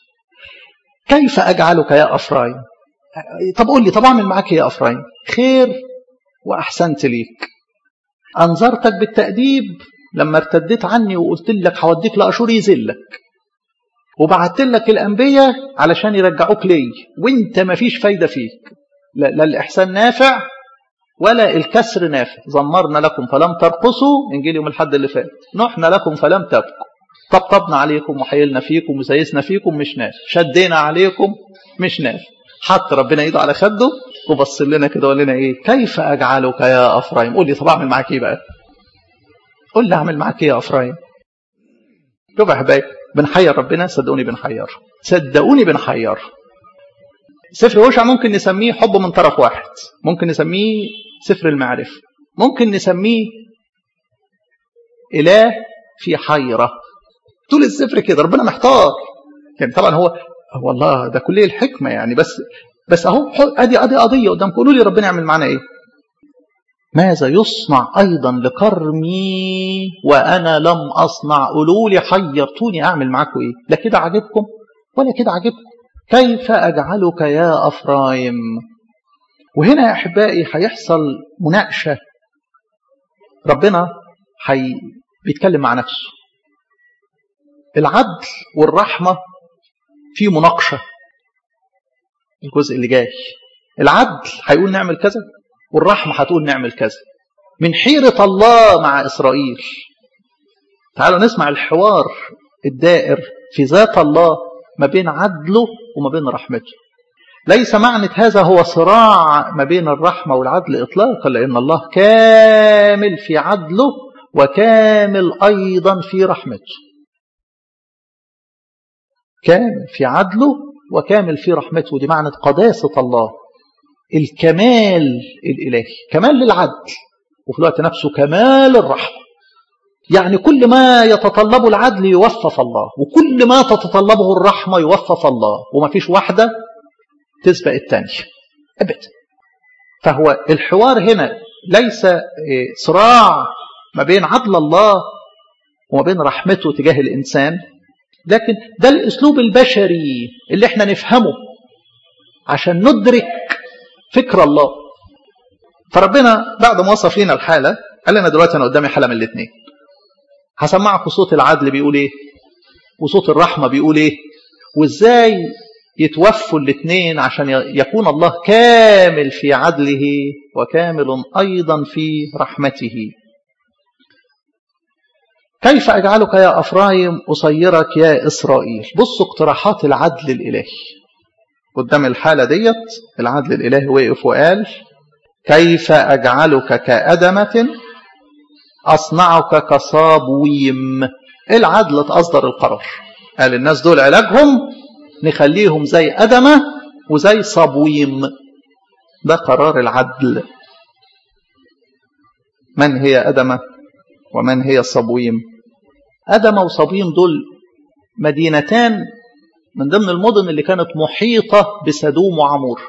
A: كيف اجعلك يا افرايم طب قول لي طب اعمل معاك يا افرايم خير واحسنت ليك انذرتك بالتاديب لما ارتديت عني وقلت لك هوديك لاشور يذلك وبعت لك الانبياء علشان يرجعوك لي وانت ما فيش فايده فيك لا, لا الاحسان نافع ولا الكسر نافع زمرنا لكم فلم ترقصوا انجيل يوم الحد اللي فات نحنا لكم فلم تبقوا طبطبنا عليكم وحيلنا فيكم وسيسنا فيكم مش نافع شدينا عليكم مش نافع حط ربنا ايده على خده وبص لنا كده وقال لنا ايه كيف اجعلك يا افرايم قول لي طب اعمل معاك ايه بقى قول لي اعمل معاك ايه يا افرايم شوف يا حبايبي بنحير ربنا صدقوني بنحير صدقوني بنحير سفر هوشع ممكن نسميه حب من طرف واحد ممكن نسميه سفر المعرفة ممكن نسميه إله في حيرة طول السفر كده ربنا محتار يعني طبعا هو والله ده كلية الحكمة يعني بس بس اهو ادي ادي قضية قدامكم قولوا لي ربنا يعمل معانا ايه ماذا يصنع ايضا لكرمي وانا لم اصنع قولوا لي حيرتوني اعمل معاكم ايه لا كده عاجبكم ولا كده عاجبكم كيف أجعلك يا أفرايم وهنا يا أحبائي هيحصل مناقشة ربنا حي بيتكلم مع نفسه العدل والرحمة في مناقشة الجزء اللي جاي العدل هيقول نعمل كذا والرحمة هتقول نعمل كذا من حيرة الله مع إسرائيل تعالوا نسمع الحوار الدائر في ذات الله ما بين عدله وما بين رحمته ليس معنى هذا هو صراع ما بين الرحمة والعدل إطلاقا لأن الله كامل في عدله وكامل أيضا في رحمته كامل في عدله وكامل في رحمته دي معنى قداسة الله الكمال الإلهي كمال للعدل وفي الوقت نفسه كمال الرحمة يعني كل ما يتطلبه العدل يوفف الله وكل ما تتطلبه الرحمة يوفف الله وما فيش واحدة تسبق الثانية أبدا فهو الحوار هنا ليس صراع ما بين عدل الله وما بين رحمته تجاه الإنسان لكن ده الأسلوب البشري اللي احنا نفهمه عشان ندرك فكر الله فربنا بعد ما وصف لنا الحالة قال لنا دلوقتي أنا قدامي حالة من الاثنين هسمعكم صوت العدل بيقول ايه وصوت الرحمة بيقول ايه وازاي يتوفوا الاثنين عشان يكون الله كامل في عدله وكامل أيضا في رحمته كيف أجعلك يا أفرايم أصيرك يا إسرائيل بصوا اقتراحات العدل الإلهي قدام الحالة ديت العدل الإلهي وقف وقال كيف أجعلك كأدمة أصنعك كصابويم العدل تصدر القرار قال الناس دول علاجهم نخليهم زي أدمة وزي صابويم ده قرار العدل من هي أدمة ومن هي صبويم أدمة وصبويم دول مدينتان من ضمن المدن اللي كانت محيطة بسدوم وعمور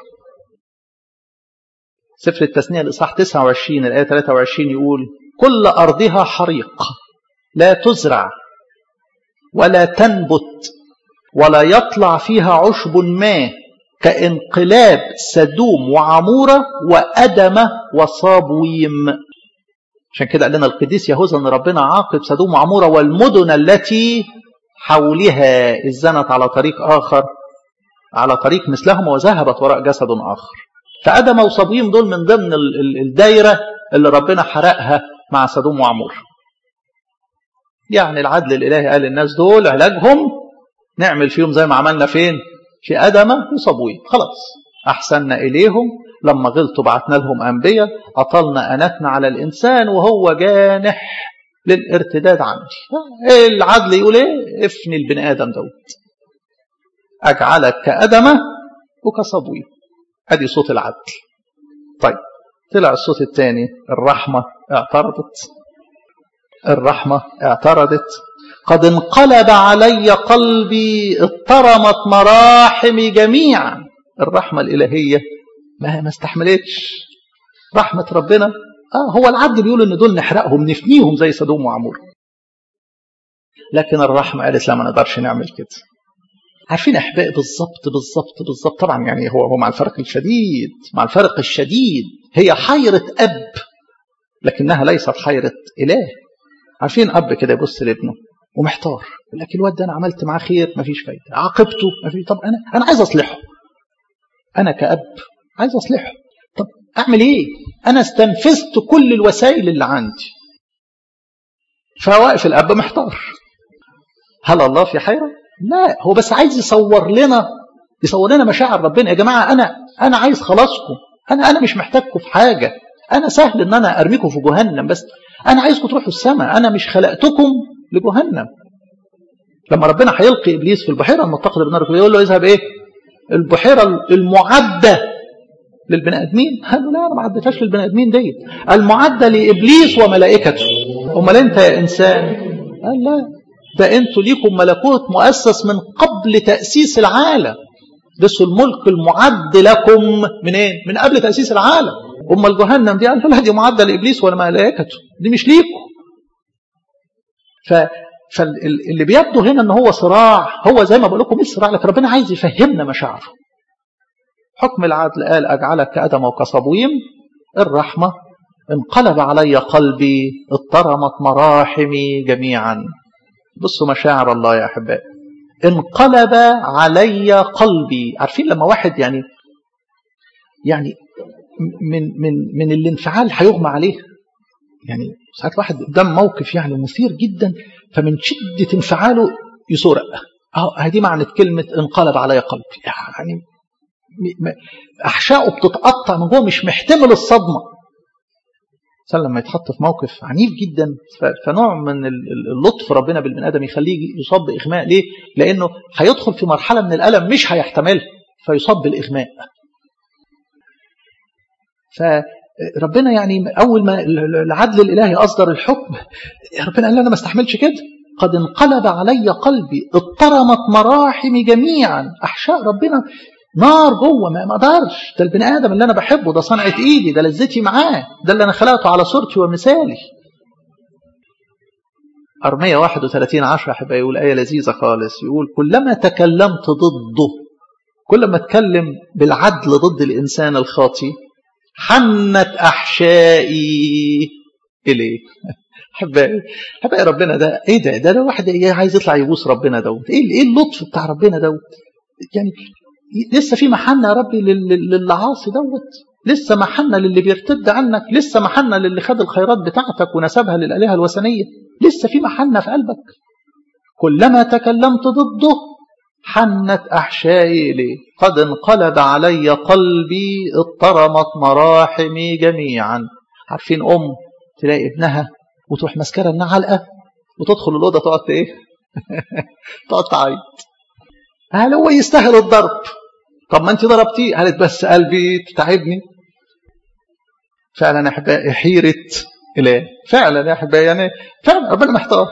A: سفر التثنية الإصحاح 29 الآية 23 يقول كل أرضها حريق لا تزرع ولا تنبت ولا يطلع فيها عشب ما كانقلاب سدوم وعمورة وأدمة وصابويم عشان كده قال لنا القديس يهوذا ان ربنا عاقب سدوم وعموره والمدن التي حولها اذ زنت على طريق اخر على طريق مثلهم وذهبت وراء جسد اخر فادم وصبيم دول من ضمن الدايره اللي ربنا حرقها مع سدوم وعمور يعني العدل الالهي قال الناس دول علاجهم نعمل فيهم زي ما عملنا فين في ادمه وصبويم خلاص احسننا اليهم لما غلطوا بعتنا لهم أنبياء أطلنا أناتنا على الإنسان وهو جانح للارتداد عندي إيه العدل يقول إيه افني البني آدم دوت أجعلك كأدمة وكصبوي أدي صوت العدل طيب طلع الصوت الثاني الرحمة اعترضت الرحمة اعترضت قد انقلب علي قلبي اضطرمت مراحمي جميعا الرحمة الإلهية ما ما استحملتش رحمة ربنا آه هو العبد بيقول ان دول نحرقهم نفنيهم زي سدوم وعمور لكن الرحمة قالت لا ما نقدرش نعمل كده عارفين احبائي بالظبط بالظبط بالظبط طبعا يعني هو هو مع الفرق الشديد مع الفرق الشديد هي حيرة اب لكنها ليست حيرة اله عارفين اب كده يبص لابنه ومحتار يقول لك الواد ده انا عملت معاه خير مفيش فايده عاقبته مفيش طب انا انا عايز اصلحه انا كاب عايز اصلحه طب اعمل ايه انا استنفذت كل الوسائل اللي عندي فواقف الاب محتار هل الله في حيره لا هو بس عايز يصور لنا يصور لنا مشاعر ربنا يا جماعه انا انا عايز خلاصكم انا انا مش محتاجكم في حاجه انا سهل ان انا ارميكم في جهنم بس انا عايزكم تروحوا السماء انا مش خلقتكم لجهنم لما ربنا هيلقي ابليس في البحيره المتقده بالنار يقول له اذهب ايه البحيره المعده للبني ادمين قال له لا انا ما عدتهاش للبني ادمين ديت المعده لابليس وملائكته امال انت يا انسان قال لا ده انتوا ليكم ملكوت مؤسس من قبل تاسيس العالم ده الملك المعد لكم منين إيه؟ من قبل تاسيس العالم امال جهنم دي قال لا دي معده لابليس وملائكته دي مش ليكم ف فاللي بيبدو هنا ان هو صراع هو زي ما بقول لكم ايه الصراع لكن ربنا عايز يفهمنا مشاعره حكم العدل قال اجعلك كادم وكصبويم الرحمه انقلب علي قلبي اضطرمت مراحمي جميعا بصوا مشاعر الله يا احبائي انقلب علي قلبي عارفين لما واحد يعني يعني من من من الانفعال هيغمى عليه يعني ساعات واحد قدام موقف يعني مثير جدا فمن شدة انفعاله يسرق اه هذه معنى كلمة انقلب علي قلبي يعني أحشائه بتتقطع من جوه مش محتمل الصدمة الإنسان لما يتحط في موقف عنيف جدا فنوع من اللطف ربنا بالبني آدم يخليه يصاب بإغماء ليه؟ لأنه هيدخل في مرحلة من الألم مش هيحتملها فيصاب بالإغماء فربنا يعني أول ما العدل الإلهي أصدر الحكم ربنا قال أنا ما استحملش كده قد انقلب علي قلبي اضطرمت مراحمي جميعا أحشاء ربنا نار جوه ما اقدرش ده البني ادم اللي انا بحبه ده صنعه ايدي ده لذتي معاه ده اللي انا خلقته على صورتي ومثالي أرمية 31 10 أحب يقول آية لذيذة خالص يقول كلما تكلمت ضده كل ما اتكلم بالعدل ضد الإنسان الخاطي حنت أحشائي إليه أحبائي أحبائي ربنا ده إيه ده ده, ده واحد عايز يطلع يبوس ربنا دوت إيه إيه اللطف بتاع ربنا دوت يعني لسه في محنة يا ربي للعاصي دوت لسه محنة للي بيرتد عنك لسه محنة للي خد الخيرات بتاعتك ونسبها للآلهة الوثنية لسه في محنة في قلبك كلما تكلمت ضده حنت أحشائي إليه قد انقلب علي قلبي اضطرمت مراحمي جميعا عارفين أم تلاقي ابنها وتروح ماسكه انها علقة وتدخل الأوضة تقعد إيه تقعد تعيط هل هو يستاهل الضرب طب ما انت ضربتيه قالت بس قلبي تتعبني فعلا يا احبائي حيره اله فعلا يا احبائي يعني فعلا ربنا محتار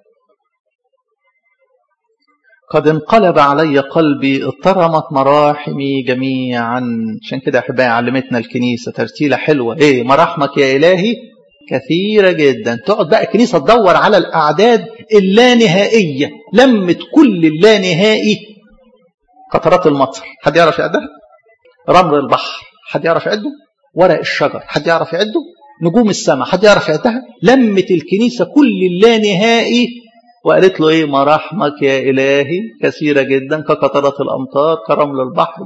A: قد انقلب علي قلبي اضطرمت مراحمي جميعا عشان كده يا احبائي علمتنا الكنيسه ترتيله حلوه ايه مراحمك يا الهي كثيره جدا تقعد بقى الكنيسه تدور على الاعداد اللانهائيه لمت كل اللانهائي قطرات المطر حد يعرف يعدها رمل البحر حد يعرف يعده ورق الشجر حد يعرف يعده نجوم السماء حد يعرف يعدها لمت الكنيسة كل اللانهائي وقالت له ايه مراحمك يا إلهي كثيرة جدا كقطرات الأمطار كرمل البحر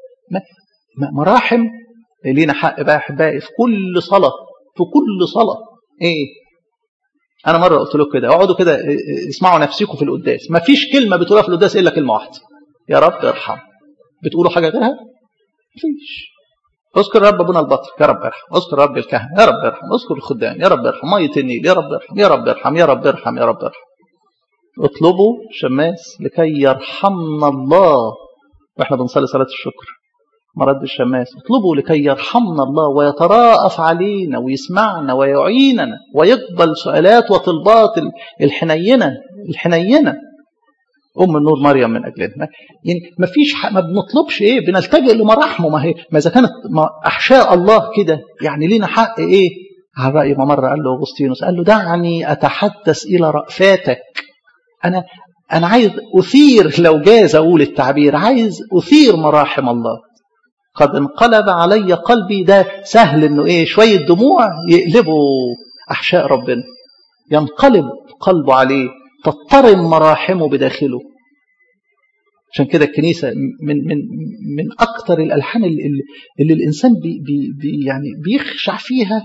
A: مراحم لينا حق بقى احبائي في كل صلاة في كل صلاة ايه انا مره قلت له كده اقعدوا كده اسمعوا نفسكم في القداس ما فيش كلمه بتقولها في القداس الا كلمه واحده يا رب ارحم بتقولوا حاجة غيرها مفيش اذكر رب ابونا البطر يا رب ارحم اذكر رب الكهنة يا رب ارحم اذكر الخدام يا رب ارحم مية النيل يا رب ارحم يا رب ارحم يا رب ارحم يا رب ارحم اطلبوا شماس لكي يرحمنا الله واحنا بنصلي صلاة الشكر مرد الشماس اطلبوا لكي يرحمنا الله ويتراءف علينا ويسمعنا ويعيننا ويقبل سؤالات وطلبات الحنينة الحنينة ام النور مريم من اجلنا يعني ما فيش ما بنطلبش ايه بنلتجئ لمراحمه ما هي ما اذا كانت احشاء الله كده يعني لينا حق ايه على راي ما مره قال له اغسطينوس قال له دعني اتحدث الى رأفاتك انا انا عايز اثير لو جاز اقول التعبير عايز اثير مراحم الله قد انقلب علي قلبي ده سهل انه ايه شويه دموع يقلبوا احشاء ربنا ينقلب قلبه عليه تضطرم مراحمه بداخله عشان كده الكنيسة من من من أكثر الألحان اللي, اللي الإنسان بي بي يعني بيخشع فيها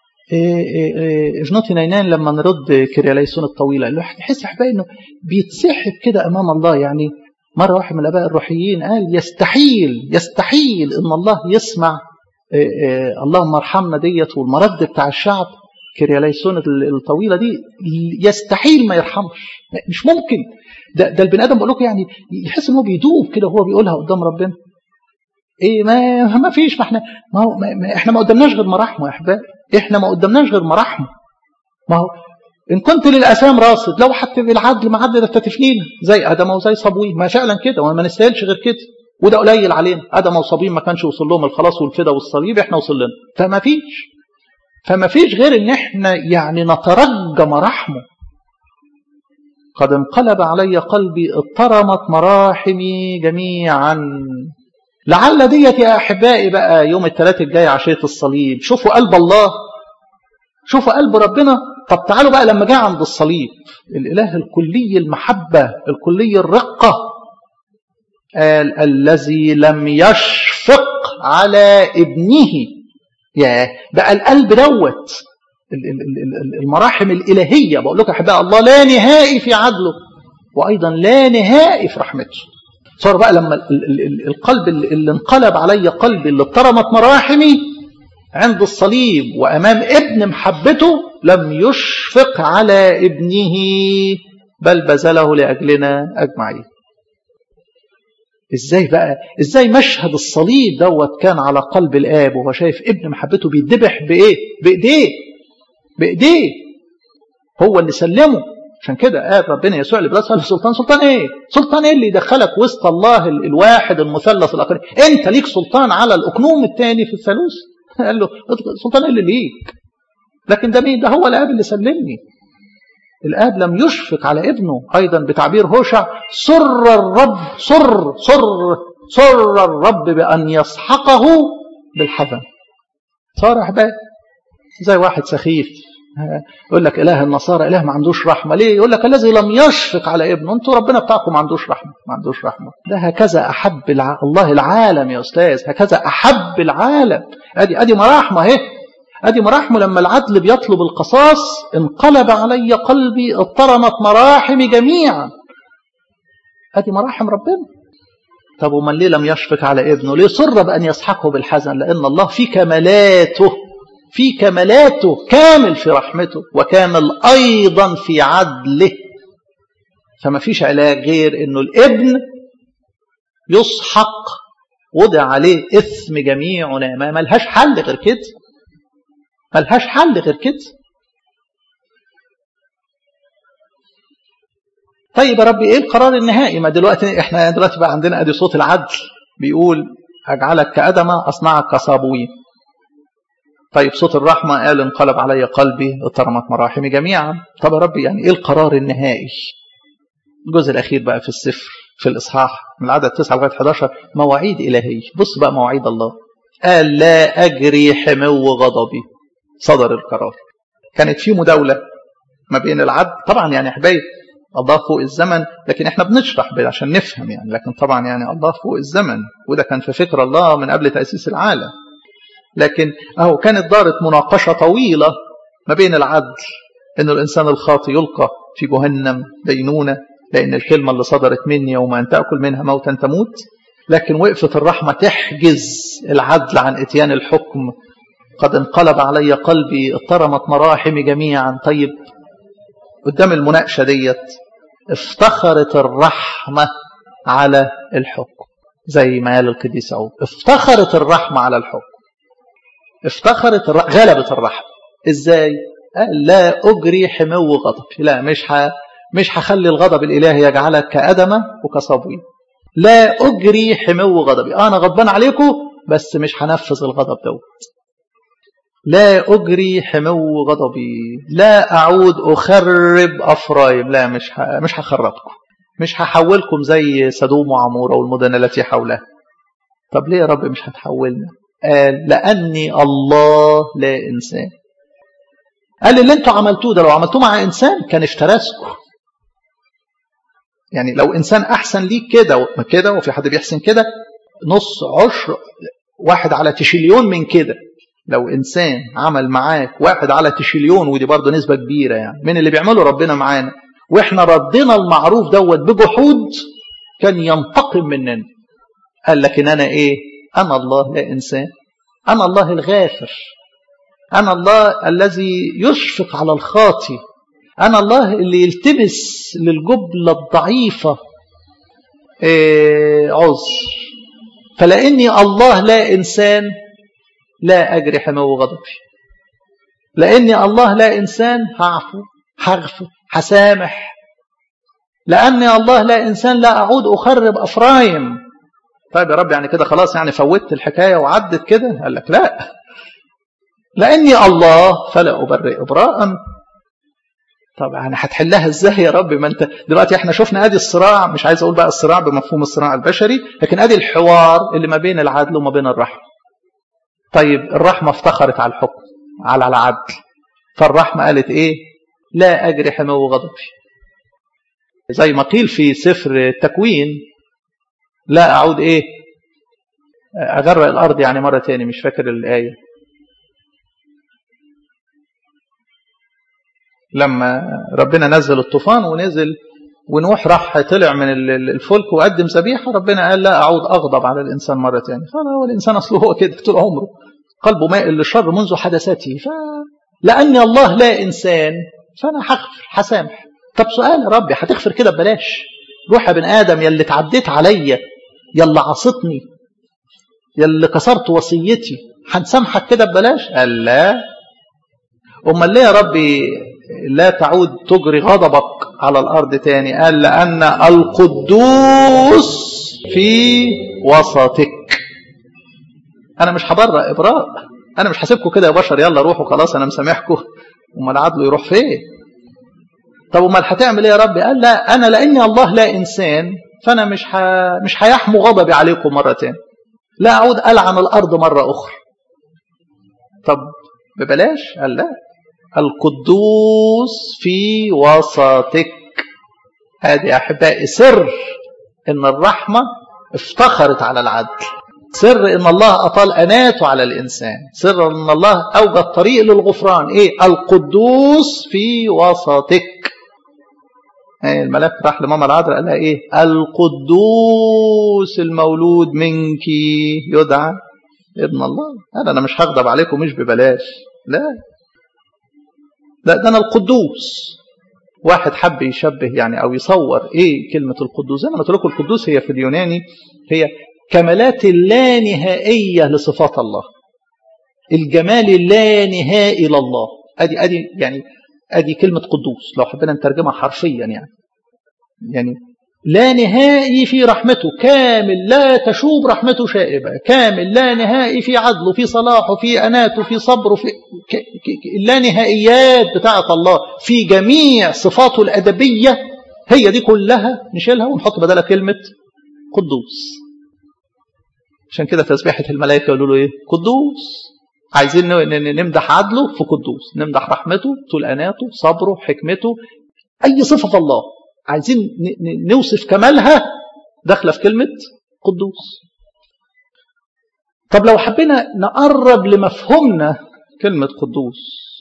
A: ابنتي نينان لما نرد كرياليسون الطويلة الواحد يحس أحبائي إنه بيتسحب كده أمام الله يعني مرة واحد من الآباء الروحيين قال يستحيل يستحيل إن الله يسمع اللهم ارحمنا ديت والمرد بتاع الشعب كرياليسون الطويلة دي يستحيل ما يرحمش مش ممكن ده, ده البني آدم بقول لكم يعني يحس ان هو بيدوب كده وهو بيقولها قدام ربنا ايه ما ما فيش ما احنا ما, هو ما, ما احنا ما قدامناش غير مراحمه يا احباب احنا ما قدامناش غير مراحمه ما هو ان كنت للاسام راصد لو حتى بالعدل ما عدل تتفنينا زي ادم وزي صبوي ما فعلا كده وما نستاهلش غير كده وده قليل علينا ادم وصبي ما كانش وصل لهم الخلاص والفدا والصليب احنا وصل لنا فما فيش فما فيش غير ان احنا يعني نترجى مراحمه قد انقلب علي قلبي اضطرمت مراحمي جميعا لعل ديت يا احبائي بقى يوم الثلاث الجاي عشيه الصليب شوفوا قلب الله شوفوا قلب ربنا طب تعالوا بقى لما جاء عند الصليب الاله الكلي المحبه الكلي الرقه قال الذي لم يشفق على ابنه يا بقى القلب دوت المراحم الإلهية بقول لكم أحباء الله لا نهائي في عدله وأيضا لا نهائي في رحمته صار بقى لما القلب اللي انقلب علي قلبي اللي اضطرمت مراحمي عند الصليب وأمام ابن محبته لم يشفق على ابنه بل بذله لأجلنا أجمعين ازاي بقى ازاي مشهد الصليب دوت كان على قلب الاب وهو شايف ابن محبته بيدبح بايه بايديه بايديه هو اللي سلمه عشان كده قال ربنا يسوع اللي بلاد سلطان سلطان ايه سلطان ايه اللي يدخلك وسط الله الواحد المثلث الاخر انت ليك سلطان على الاقنوم الثاني في الثالوث قال له سلطان ايه اللي ليك لكن ده مين ده هو الاب اللي سلمني الاب لم يشفق على ابنه ايضا بتعبير هوشع سر الرب سر سر سر الرب بان يسحقه بالحزن صار احباب زي واحد سخيف يقول لك اله النصارى اله ما عندوش رحمه ليه يقول لك الذي لم يشفق على ابنه انتوا ربنا بتاعكم ما عندوش رحمه ما عندوش رحمه ده هكذا احب الع... الله العالم يا استاذ هكذا احب العالم ادي ادي مراحمه اهي ادي مراحمه لما العدل بيطلب القصاص انقلب علي قلبي اضطرمت مراحمي جميعا ادي مراحم ربنا طب ومن ليه لم يشفق على ابنه ليه صر بان يسحقه بالحزن لان الله في كمالاته في كمالاته كامل في رحمته وكامل ايضا في عدله فما فيش علاج غير انه الابن يسحق وضع عليه اثم جميعنا ما ملهاش حل غير كده ملهاش حل غير كده طيب يا ربي ايه القرار النهائي ما دلوقتي احنا دلوقتي بقى عندنا ادي صوت العدل بيقول اجعلك كادمه اصنعك كصابوين طيب صوت الرحمه قال انقلب علي قلبي اضطرمت مراحمي جميعا طب يا ربي يعني ايه القرار النهائي الجزء الاخير بقى في السفر في الاصحاح من العدد 9 لغايه 11 مواعيد الهيه بص بقى مواعيد الله قال لا اجري حمو غضبي صدر القرار كانت في مداولة ما بين العدل طبعا يعني حبايب الله فوق الزمن لكن احنا بنشرح عشان نفهم يعني لكن طبعا يعني الله فوق الزمن وده كان في فكر الله من قبل تأسيس العالم لكن اهو كانت دارت مناقشة طويلة ما بين العدل ان الانسان الخاطئ يلقى في جهنم دينونة لان الكلمة اللي صدرت مني يوم ان تأكل منها موتا تموت لكن وقفت الرحمة تحجز العدل عن اتيان الحكم قد انقلب علي قلبي اضطرمت مراحمي جميعا طيب قدام المناقشة ديت افتخرت الرحمة على الحكم زي ما قال القديس عود افتخرت الرحمة على الحكم افتخرت الر... غلبت الرحمة ازاي قال لا اجري حمو غضبي لا مش ه... مش هخلي الغضب الالهي يجعلك كأدمة وكصبوي لا اجري حمو غضبي انا غضبان عليكم بس مش هنفذ الغضب دوت لا أجري حمو غضبي لا أعود أخرب أفرايم لا مش ه... مش هخربكم مش هحولكم زي سدوم وعمورة والمدن التي حولها طب ليه يا رب مش هتحولنا قال لأني الله لا إنسان قال اللي انتوا عملتوه ده لو عملتوه مع إنسان كان افترسكم يعني لو إنسان أحسن ليك كده كده وفي حد بيحسن كده نص عشر واحد على تشيليون من كده لو إنسان عمل معاك واحد على تشيليون ودي برضه نسبة كبيرة يعني من اللي بيعمله ربنا معانا وإحنا ردينا المعروف دوت بجحود كان ينتقم مننا قال لكن أنا إيه أنا الله لا إنسان أنا الله الغافر أنا الله الذي يشفق على الخاطي أنا الله اللي يلتبس للجبلة الضعيفة إيه عذر فلأني الله لا إنسان لا أجري حمو غضبي لأني الله لا إنسان هعفو هغفر هسامح لأني الله لا إنسان لا أعود أخرب أفرايم طيب يا رب يعني كده خلاص يعني فوتت الحكاية وعدت كده قال لك لا لأني الله فلا أبرئ إبراء طب يعني هتحلها ازاي يا رب ما انت دلوقتي احنا شفنا ادي الصراع مش عايز اقول بقى الصراع بمفهوم الصراع البشري لكن ادي الحوار اللي ما بين العدل وما بين الرحمه طيب الرحمه افتخرت على الحكم على العدل فالرحمه قالت ايه لا اجري حمو غضبي زي ما قيل في سفر التكوين لا اعود ايه اغرق الارض يعني مره تاني مش فاكر الايه لما ربنا نزل الطوفان ونزل ونوح راح طلع من الفلك وقدم ذبيحه ربنا قال لا اعود اغضب على الانسان مره ثانيه قال هو الانسان اصله هو كده طول عمره قلبه مائل للشر منذ حدثته فلاني الله لا انسان فانا هغفر هسامح طب سؤال يا ربي هتغفر كده ببلاش روح يا بن ادم يا اللي اتعديت عليا يا اللي عصتني يا اللي كسرت وصيتي هنسامحك كده ببلاش قال لا امال ليه يا ربي لا تعود تجري غضبك على الأرض تاني قال لأن القدوس في وسطك أنا مش هبرأ إبراء أنا مش هسيبكم كده يا بشر يلا روحوا خلاص أنا مسامحكم أمال عدله يروح فين طب أمال هتعمل إيه يا ربي قال لا أنا لأني الله لا إنسان فأنا مش ح... مش هيحمو غضبي عليكم مرة تاني لا أعود ألعن الأرض مرة أخرى طب ببلاش قال لا القدوس في وسطك هذه يا احبائي سر ان الرحمه افتخرت على العدل سر ان الله اطال اناته على الانسان سر ان الله اوجد طريق للغفران ايه القدوس في وسطك ايه الملاك راح لماما العذراء قال لها ايه القدوس المولود منك يدعى ابن الله قال انا مش هغضب عليكم مش ببلاش لا لا ده انا القدوس واحد حب يشبه يعني او يصور ايه كلمه القدوس زي ما قلت لكم القدوس هي في اليوناني هي كمالات اللانهائيه لصفات الله الجمال اللانهائي لله ادي ادي يعني ادي كلمه قدوس لو حبينا نترجمها حرفيا يعني يعني لا نهائي في رحمته كامل لا تشوب رحمته شائبة كامل لا نهائي في عدله في صلاحه في أناته في صبره في لا نهائيات بتاعة الله في جميع صفاته الأدبية هي دي كلها نشيلها ونحط بدلها كلمة قدوس عشان كده تسبيحة الملائكة يقولوا له إيه قدوس عايزين نمدح عدله في قدوس نمدح رحمته طول أناته صبره حكمته أي صفة في الله عايزين نوصف كمالها داخله في كلمه قدوس طب لو حبينا نقرب لمفهومنا كلمه قدوس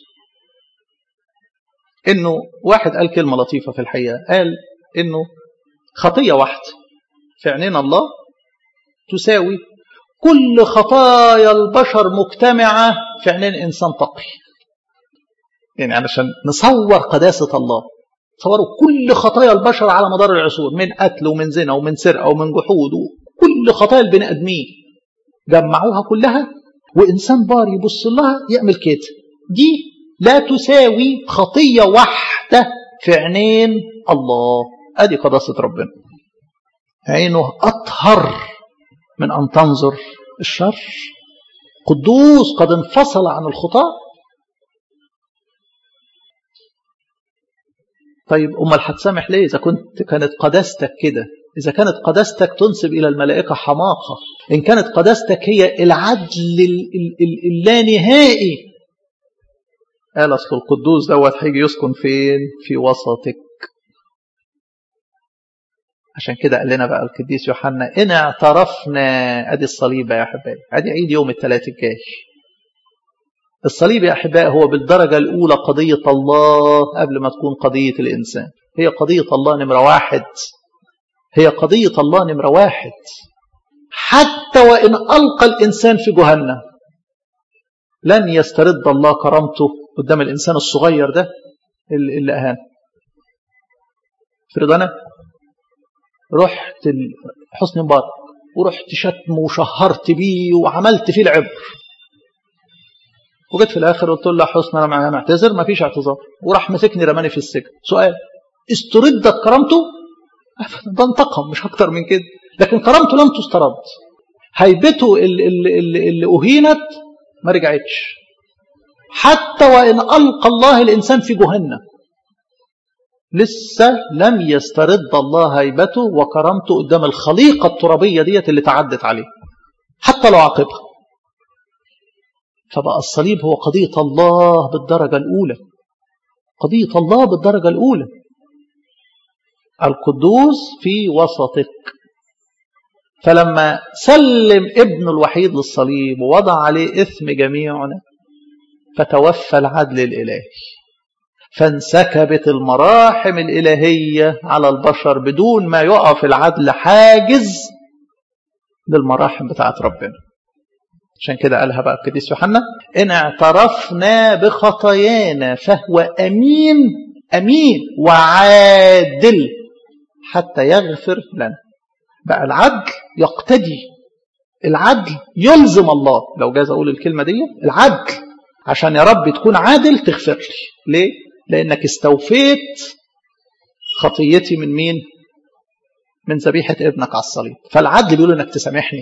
A: انه واحد قال كلمه لطيفه في الحقيقه قال انه خطيه واحده في عينين الله تساوي كل خطايا البشر مجتمعه في عينين انسان تقي يعني علشان نصور قداسه الله تصوروا كل خطايا البشر على مدار العصور من قتل ومن زنا ومن سرقه ومن جحود وكل خطايا البني ادمين جمعوها كلها وانسان بار يبص لها يعمل كده دي لا تساوي خطيه واحده في عينين الله ادي قداسه ربنا عينه اطهر من ان تنظر الشر قدوس قد انفصل عن الخطاه طيب امال هتسامح ليه اذا كنت كانت قداستك كده اذا كانت قداستك تنسب الى الملائكه حماقه ان كانت قداستك هي العدل اللانهائي قال اصل القدوس دوت هيجي يسكن فين في وسطك عشان كده قال لنا بقى القديس يوحنا ان اعترفنا ادي الصليب يا احبائي ادي عيد يوم الثلاث الجاي الصليب يا أحباء هو بالدرجة الأولى قضية الله قبل ما تكون قضية الإنسان هي قضية الله نمرة واحد هي قضية الله نمرة واحد حتى وإن ألقى الإنسان في جهنم لن يسترد الله كرامته قدام الإنسان الصغير ده اللي أهان فرض أنا رحت حسني مبارك ورحت شتم وشهرت بيه وعملت فيه العبر وجيت في الاخر قلت له حسن انا معتذر ما فيش اعتذار وراح مسكني رماني في السجن سؤال استردت كرامته ده انتقم مش اكتر من كده لكن كرامته لم تسترد هيبته اللي, اللي, اللي اهينت ما رجعتش حتى وان القى الله الانسان في جهنم لسه لم يسترد الله هيبته وكرامته قدام الخليقة الترابية ديت اللي تعدت عليه حتى لو عاقبها فبقى الصليب هو قضية الله بالدرجة الأولى قضية الله بالدرجة الأولى القدوس في وسطك فلما سلم ابنه الوحيد للصليب ووضع عليه إثم جميعنا فتوفى العدل الإلهي فانسكبت المراحم الإلهية على البشر بدون ما يقف العدل حاجز للمراحم بتاعت ربنا عشان كده قالها بقى القديس يوحنا إن اعترفنا بخطايانا فهو أمين أمين وعادل حتى يغفر لنا بقى العدل يقتدي العدل يلزم الله لو جاز أقول الكلمة دي العدل عشان يا رب تكون عادل تغفر لي ليه؟ لأنك استوفيت خطيتي من مين؟ من ذبيحة ابنك على الصليب فالعدل بيقول انك تسامحني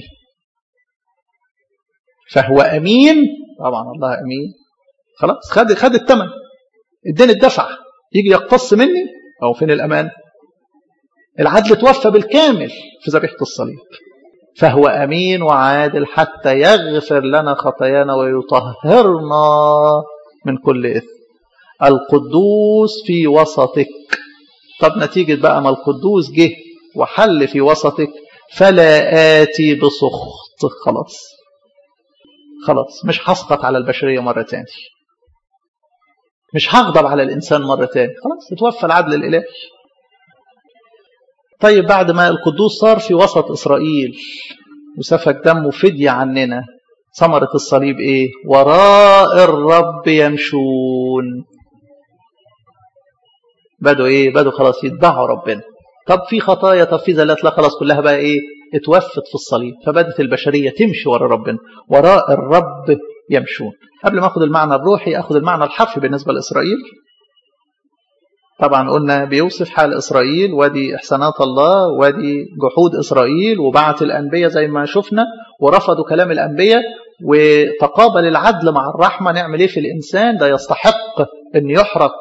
A: فهو أمين طبعا الله أمين خلاص خد خد الثمن اداني الدفع يجي يقتص مني أو فين الأمان العدل توفى بالكامل في ذبيحة الصليب فهو أمين وعادل حتى يغفر لنا خطايانا ويطهرنا من كل إثم القدوس في وسطك طب نتيجة بقى ما القدوس جه وحل في وسطك فلا آتي بسخط خلاص خلاص مش هسقط على البشرية مرة تاني مش هغضب على الإنسان مرة تاني خلاص اتوفى العدل الإلهي طيب بعد ما القدوس صار في وسط إسرائيل وسفك دمه فدية عننا ثمرة الصليب إيه وراء الرب يمشون بدوا إيه بدوا خلاص يتبعوا ربنا طب في خطايا طب في زلات لا خلاص كلها بقى إيه اتوفت في الصليب فبدت البشرية تمشي وراء ربنا وراء الرب يمشون قبل ما أخذ المعنى الروحي أخذ المعنى الحرفي بالنسبة لإسرائيل طبعا قلنا بيوصف حال إسرائيل ودي إحسانات الله ودي جحود إسرائيل وبعت الأنبياء زي ما شفنا ورفضوا كلام الأنبياء وتقابل العدل مع الرحمة نعمل إيه في الإنسان ده يستحق أن يحرق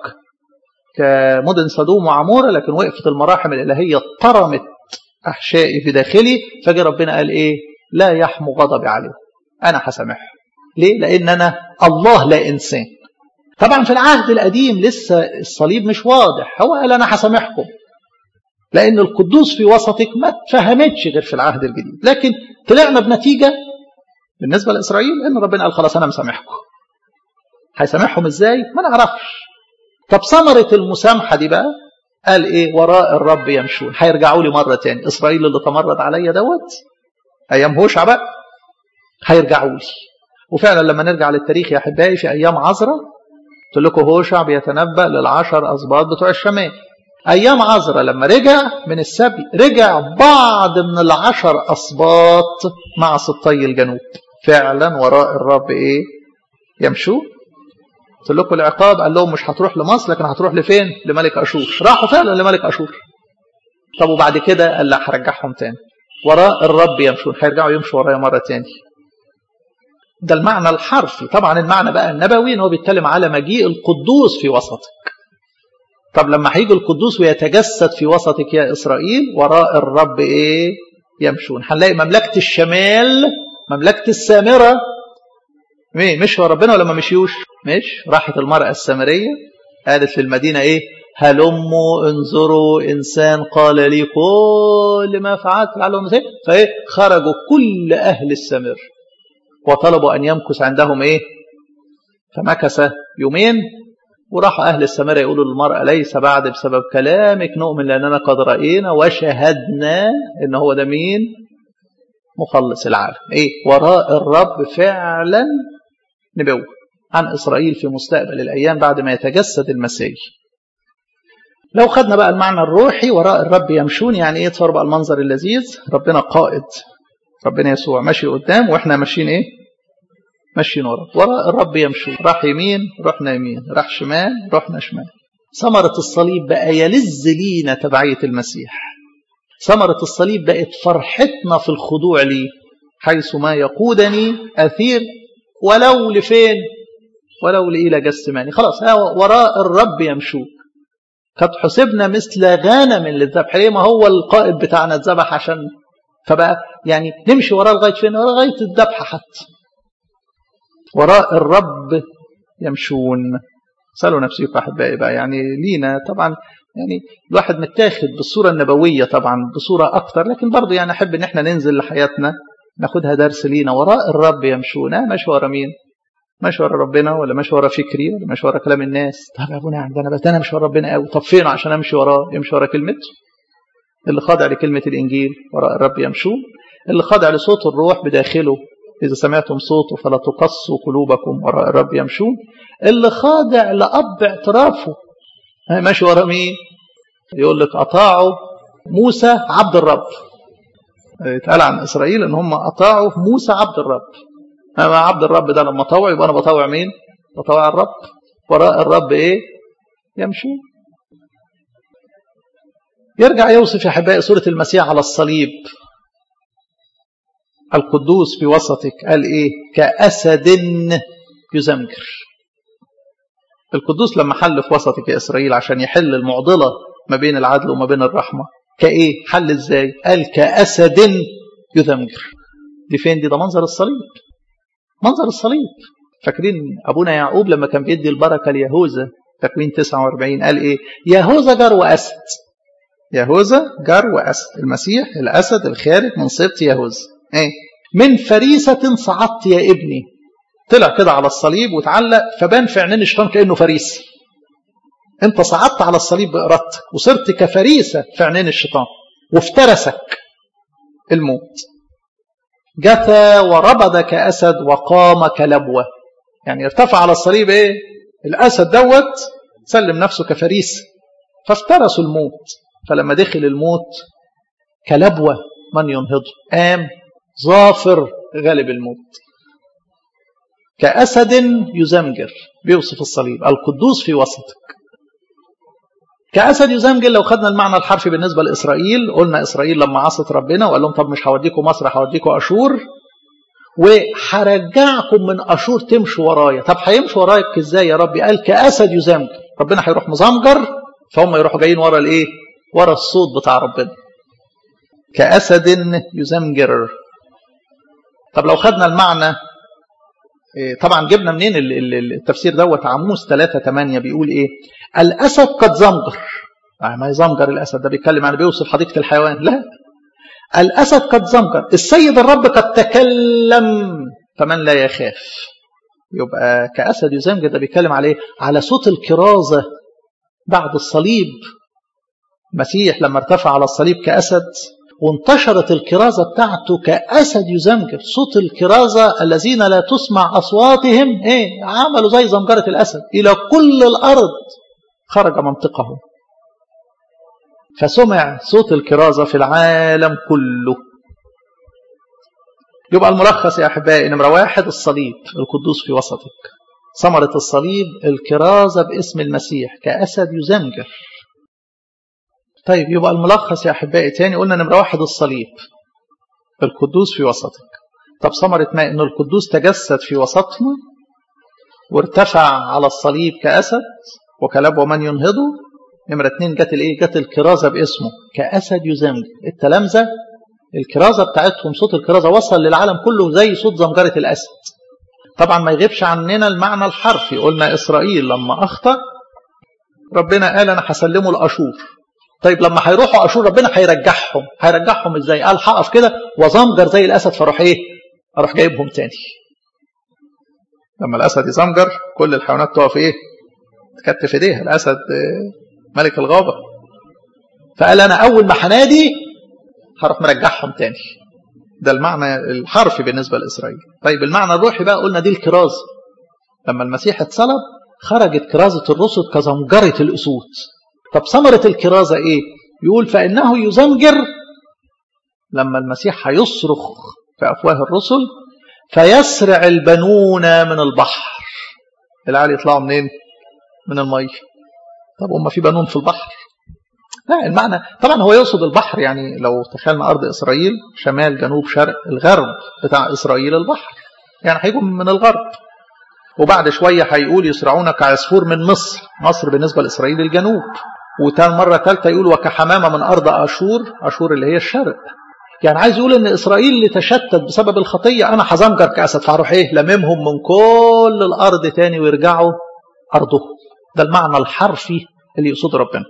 A: كمدن سدوم وعمورة لكن وقفت المراحم الإلهية طرمت أحشائي في داخلي فجي ربنا قال إيه لا يحمو غضبي عليه أنا هسامحه ليه لأن أنا الله لا إنسان طبعا في العهد القديم لسه الصليب مش واضح هو قال أنا هسامحكم لأن القدوس في وسطك ما اتفهمتش غير في العهد الجديد لكن طلعنا بنتيجة بالنسبة لإسرائيل إن ربنا قال خلاص أنا مسامحكم هيسامحهم إزاي ما نعرفش طب ثمرة المسامحة دي بقى قال إيه وراء الرب يمشون هيرجعوا لي مرة تاني إسرائيل اللي تمرد عليا دوت أيام هوشع بقى هيرجعوا لي وفعلا لما نرجع للتاريخ يا أحبائي في أيام عزرة قلت لكم هوشع بيتنبأ للعشر أسباط بتوع الشمال أيام عزرة لما رجع من السبي رجع بعض من العشر أسباط مع سطي الجنوب فعلا وراء الرب إيه يمشوا قلت لكم العقاب قال لهم مش هتروح لمصر لكن هتروح لفين لملك أشور راحوا فعلا لملك أشور طب وبعد كده قال لا هرجعهم تاني وراء الرب يمشون هيرجعوا يمشوا ورايا مرة تاني ده المعنى الحرفي طبعا المعنى بقى النبوي ان هو بيتكلم على مجيء القدوس في وسطك طب لما هيجي القدوس ويتجسد في وسطك يا اسرائيل وراء الرب ايه يمشون هنلاقي مملكه الشمال مملكه السامره مين مشوا ربنا ولا ما مشيوش مش راحت المراه السامريه قالت للمدينه ايه هلموا انظروا انسان قال لي كل ما فعلت لعلهم فايه خرجوا كل اهل السامر وطلبوا أن يمكث عندهم إيه فمكث يومين وراح أهل السمارة يقولوا للمرأة ليس بعد بسبب كلامك نؤمن لأننا قد رأينا وشهدنا إن هو ده مين مخلص العالم إيه وراء الرب فعلا نبوة عن إسرائيل في مستقبل الأيام بعد ما يتجسد المسيح لو خدنا بقى المعنى الروحي وراء الرب يمشون يعني ايه تصور بقى المنظر اللذيذ ربنا قائد ربنا يسوع ماشي قدام واحنا ماشيين ايه ماشيين ورا وراء الرب يمشوا راح يمين رحنا يمين راح شمال رحنا شمال ثمرة الصليب بقى يلز لينا تبعية المسيح ثمرة الصليب بقت فرحتنا في الخضوع ليه حيث ما يقودني أثير ولو لفين ولو لإلى جسماني خلاص وراء الرب يمشوا قد حسبنا مثل غنم للذبح ليه ما هو القائد بتاعنا اتذبح عشان فبقى يعني نمشي وراه لغايه فين لغايه الذبح حتى وراء الرب يمشون سألوا نفسكم أحبائي بقى يعني لينا طبعا يعني الواحد متاخد بالصورة النبوية طبعا بصورة أكتر لكن برضه يعني أحب إن احنا ننزل لحياتنا ناخدها درس لينا وراء الرب يمشون آه ماشي ورا مين؟ ماشي ورا ربنا ولا ماشي ورا فكري ولا ماشي ورا كلام الناس طب يا ابونا عندنا بس انا مش ورا ربنا قوي طب فين عشان امشي وراه يمشي ورا كلمته اللي خاضع لكلمة الإنجيل وراء الرب يمشون اللي خاضع لصوت الروح بداخله إذا سمعتم صوته فلا تقصوا قلوبكم وراء الرب يمشون اللي خاضع لأب اعترافه ماشي ورا مين يقول لك أطاعوا موسى عبد الرب اتقال عن إسرائيل إن هم أطاعوا موسى عبد الرب أما عبد الرب ده لما طوع يبقى أنا بطوع مين بطوع الرب وراء الرب إيه يمشون يرجع يوصف يا أحبائي سورة المسيح على الصليب القدوس في وسطك قال إيه كأسد يزمجر القدوس لما حل في وسطك يا إسرائيل عشان يحل المعضلة ما بين العدل وما بين الرحمة كإيه حل إزاي قال كأسد يذمجر دي فين دي ده منظر الصليب منظر الصليب فاكرين أبونا يعقوب لما كان بيدي البركة ليهوذا تكوين 49 قال إيه يهوذا جار وأسد يهوذا جار وأسد المسيح الأسد الخارج من سبط يهوذا إيه من فريسة صعدت يا ابني طلع كده على الصليب وتعلق فبان في عينين الشيطان كانه فريسه انت صعدت على الصليب بارادتك وصرت كفريسه في عينين الشيطان وافترسك الموت جثى وربض كاسد وقام كلبوه يعني ارتفع على الصليب ايه الاسد دوت سلم نفسه كفريسه فافترسوا الموت فلما دخل الموت كلبوه من ينهضه قام ظافر غالب الموت كأسد يزمجر بيوصف الصليب القدوس في وسطك كأسد يزمجر لو خدنا المعنى الحرفي بالنسبة لإسرائيل قلنا إسرائيل لما عصت ربنا وقال لهم طب مش هوديكم مصر هوديكم أشور وهرجعكم من أشور تمشوا ورايا طب هيمشوا ورايك ازاي يا ربي قال كأسد يزمجر ربنا هيروح مزمجر فهم يروحوا جايين ورا الايه ورا الصوت بتاع ربنا كأسد يزمجر طب لو خدنا المعنى طبعا جبنا منين التفسير دوت عموس 3 8 بيقول ايه الاسد قد زمجر ما يزمجر الاسد ده بيتكلم عن بيوصف حديقه الحيوان لا الاسد قد زمجر السيد الرب قد تكلم فمن لا يخاف يبقى كاسد يزمجر ده بيتكلم عليه على صوت الكرازه بعد الصليب مسيح لما ارتفع على الصليب كاسد وانتشرت الكرازة بتاعته كأسد يزمجر صوت الكرازة الذين لا تسمع أصواتهم إيه عملوا زي زمجرة الأسد إلى كل الأرض خرج منطقهم فسمع صوت الكرازة في العالم كله يبقى الملخص يا أحبائي نمرة واحد الصليب القدوس في وسطك ثمرة الصليب الكرازة باسم المسيح كأسد يزمجر طيب يبقى الملخص يا أحبائي تاني قلنا نمرة واحد الصليب القدوس في وسطك طب ثمرة ما إن القدوس تجسد في وسطنا وارتفع على الصليب كأسد وكلب ومن ينهضه نمرة اتنين جت الايه؟ جت الكرازة باسمه كأسد يزمج التلامذة الكرازة بتاعتهم صوت الكرازة وصل للعالم كله زي صوت زمجرة الأسد طبعا ما يغيبش عننا المعنى الحرفي قلنا إسرائيل لما أخطأ ربنا قال أنا هسلمه الأشور طيب لما هيروحوا اشور ربنا هيرجعهم هيرجعهم ازاي قال هقف كده وزمجر زي الاسد فاروح ايه اروح جايبهم تاني لما الاسد يزمجر كل الحيوانات تقف ايه تكتف ايديها الاسد ملك الغابه فقال انا اول ما هنادي هروح مرجعهم تاني ده المعنى الحرفي بالنسبه لاسرائيل طيب المعنى الروحي بقى قلنا دي الكرازه لما المسيح اتصلب خرجت كرازه الرسل كزمجره الاسود طب ثمرة الكرازة إيه؟ يقول فإنه يزمجر لما المسيح هيصرخ في أفواه الرسل فيسرع البنون من البحر العيال يطلعوا منين؟ من المية طب هم في بنون في البحر؟ لا المعنى طبعا هو يقصد البحر يعني لو تخيلنا أرض إسرائيل شمال جنوب شرق الغرب بتاع إسرائيل البحر يعني هيجوا من الغرب وبعد شوية هيقول يسرعون كعصفور من مصر مصر بالنسبة لإسرائيل الجنوب وتاني مرة ثالثة يقول وكحمامة من أرض أشور أشور اللي هي الشرق يعني عايز يقول ان اسرائيل اللي تشتت بسبب الخطيه انا هزمجر كاسد فهروح ايه لممهم من كل الارض تاني ويرجعوا ارضهم ده المعنى الحرفي اللي يقصده ربنا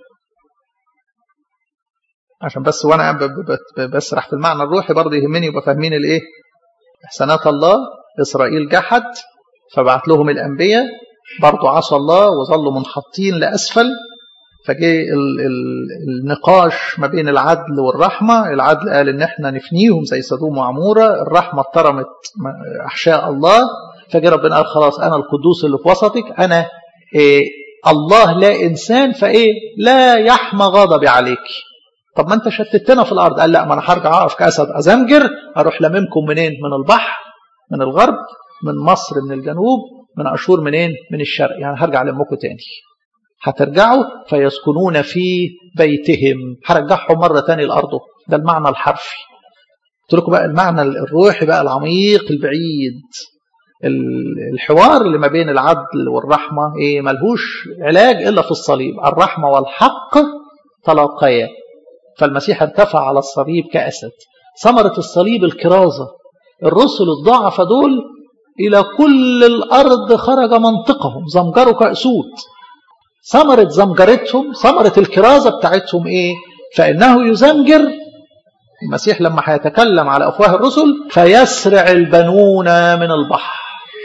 A: عشان بس وانا بسرح في المعنى الروحي برضه يهمني يبقى فاهمين الايه احسانات الله اسرائيل جحد فبعت لهم الانبياء برضه عصى الله وظلوا منحطين لاسفل فجاء النقاش ما بين العدل والرحمة العدل قال ان احنا نفنيهم زي سدوم وعمورة الرحمة اترمت احشاء الله فجاء ربنا قال خلاص انا القدوس اللي في وسطك انا إيه الله لا انسان فايه لا يحمى غضبي عليك طب ما انت شتتنا في الارض قال لا ما انا هرجع اقف كاسد ازمجر اروح لممكم منين من البحر من الغرب من مصر من الجنوب من اشور منين من الشرق يعني هرجع لمكم تاني هترجعوا فيسكنون في بيتهم هرجعهم مرة تاني لأرضه ده المعنى الحرفي قلت لكم بقى المعنى الروحي بقى العميق البعيد الحوار اللي ما بين العدل والرحمة إيه ملهوش علاج إلا في الصليب الرحمة والحق تلاقيا فالمسيح ارتفع على الصليب كأسد ثمرة الصليب الكرازة الرسل الضعفة دول إلى كل الأرض خرج منطقهم زمجروا كأسود ثمرة زمجرتهم ثمرة الكرازة بتاعتهم إيه فإنه يزمجر المسيح لما هيتكلم على أفواه الرسل فيسرع البنون من البحر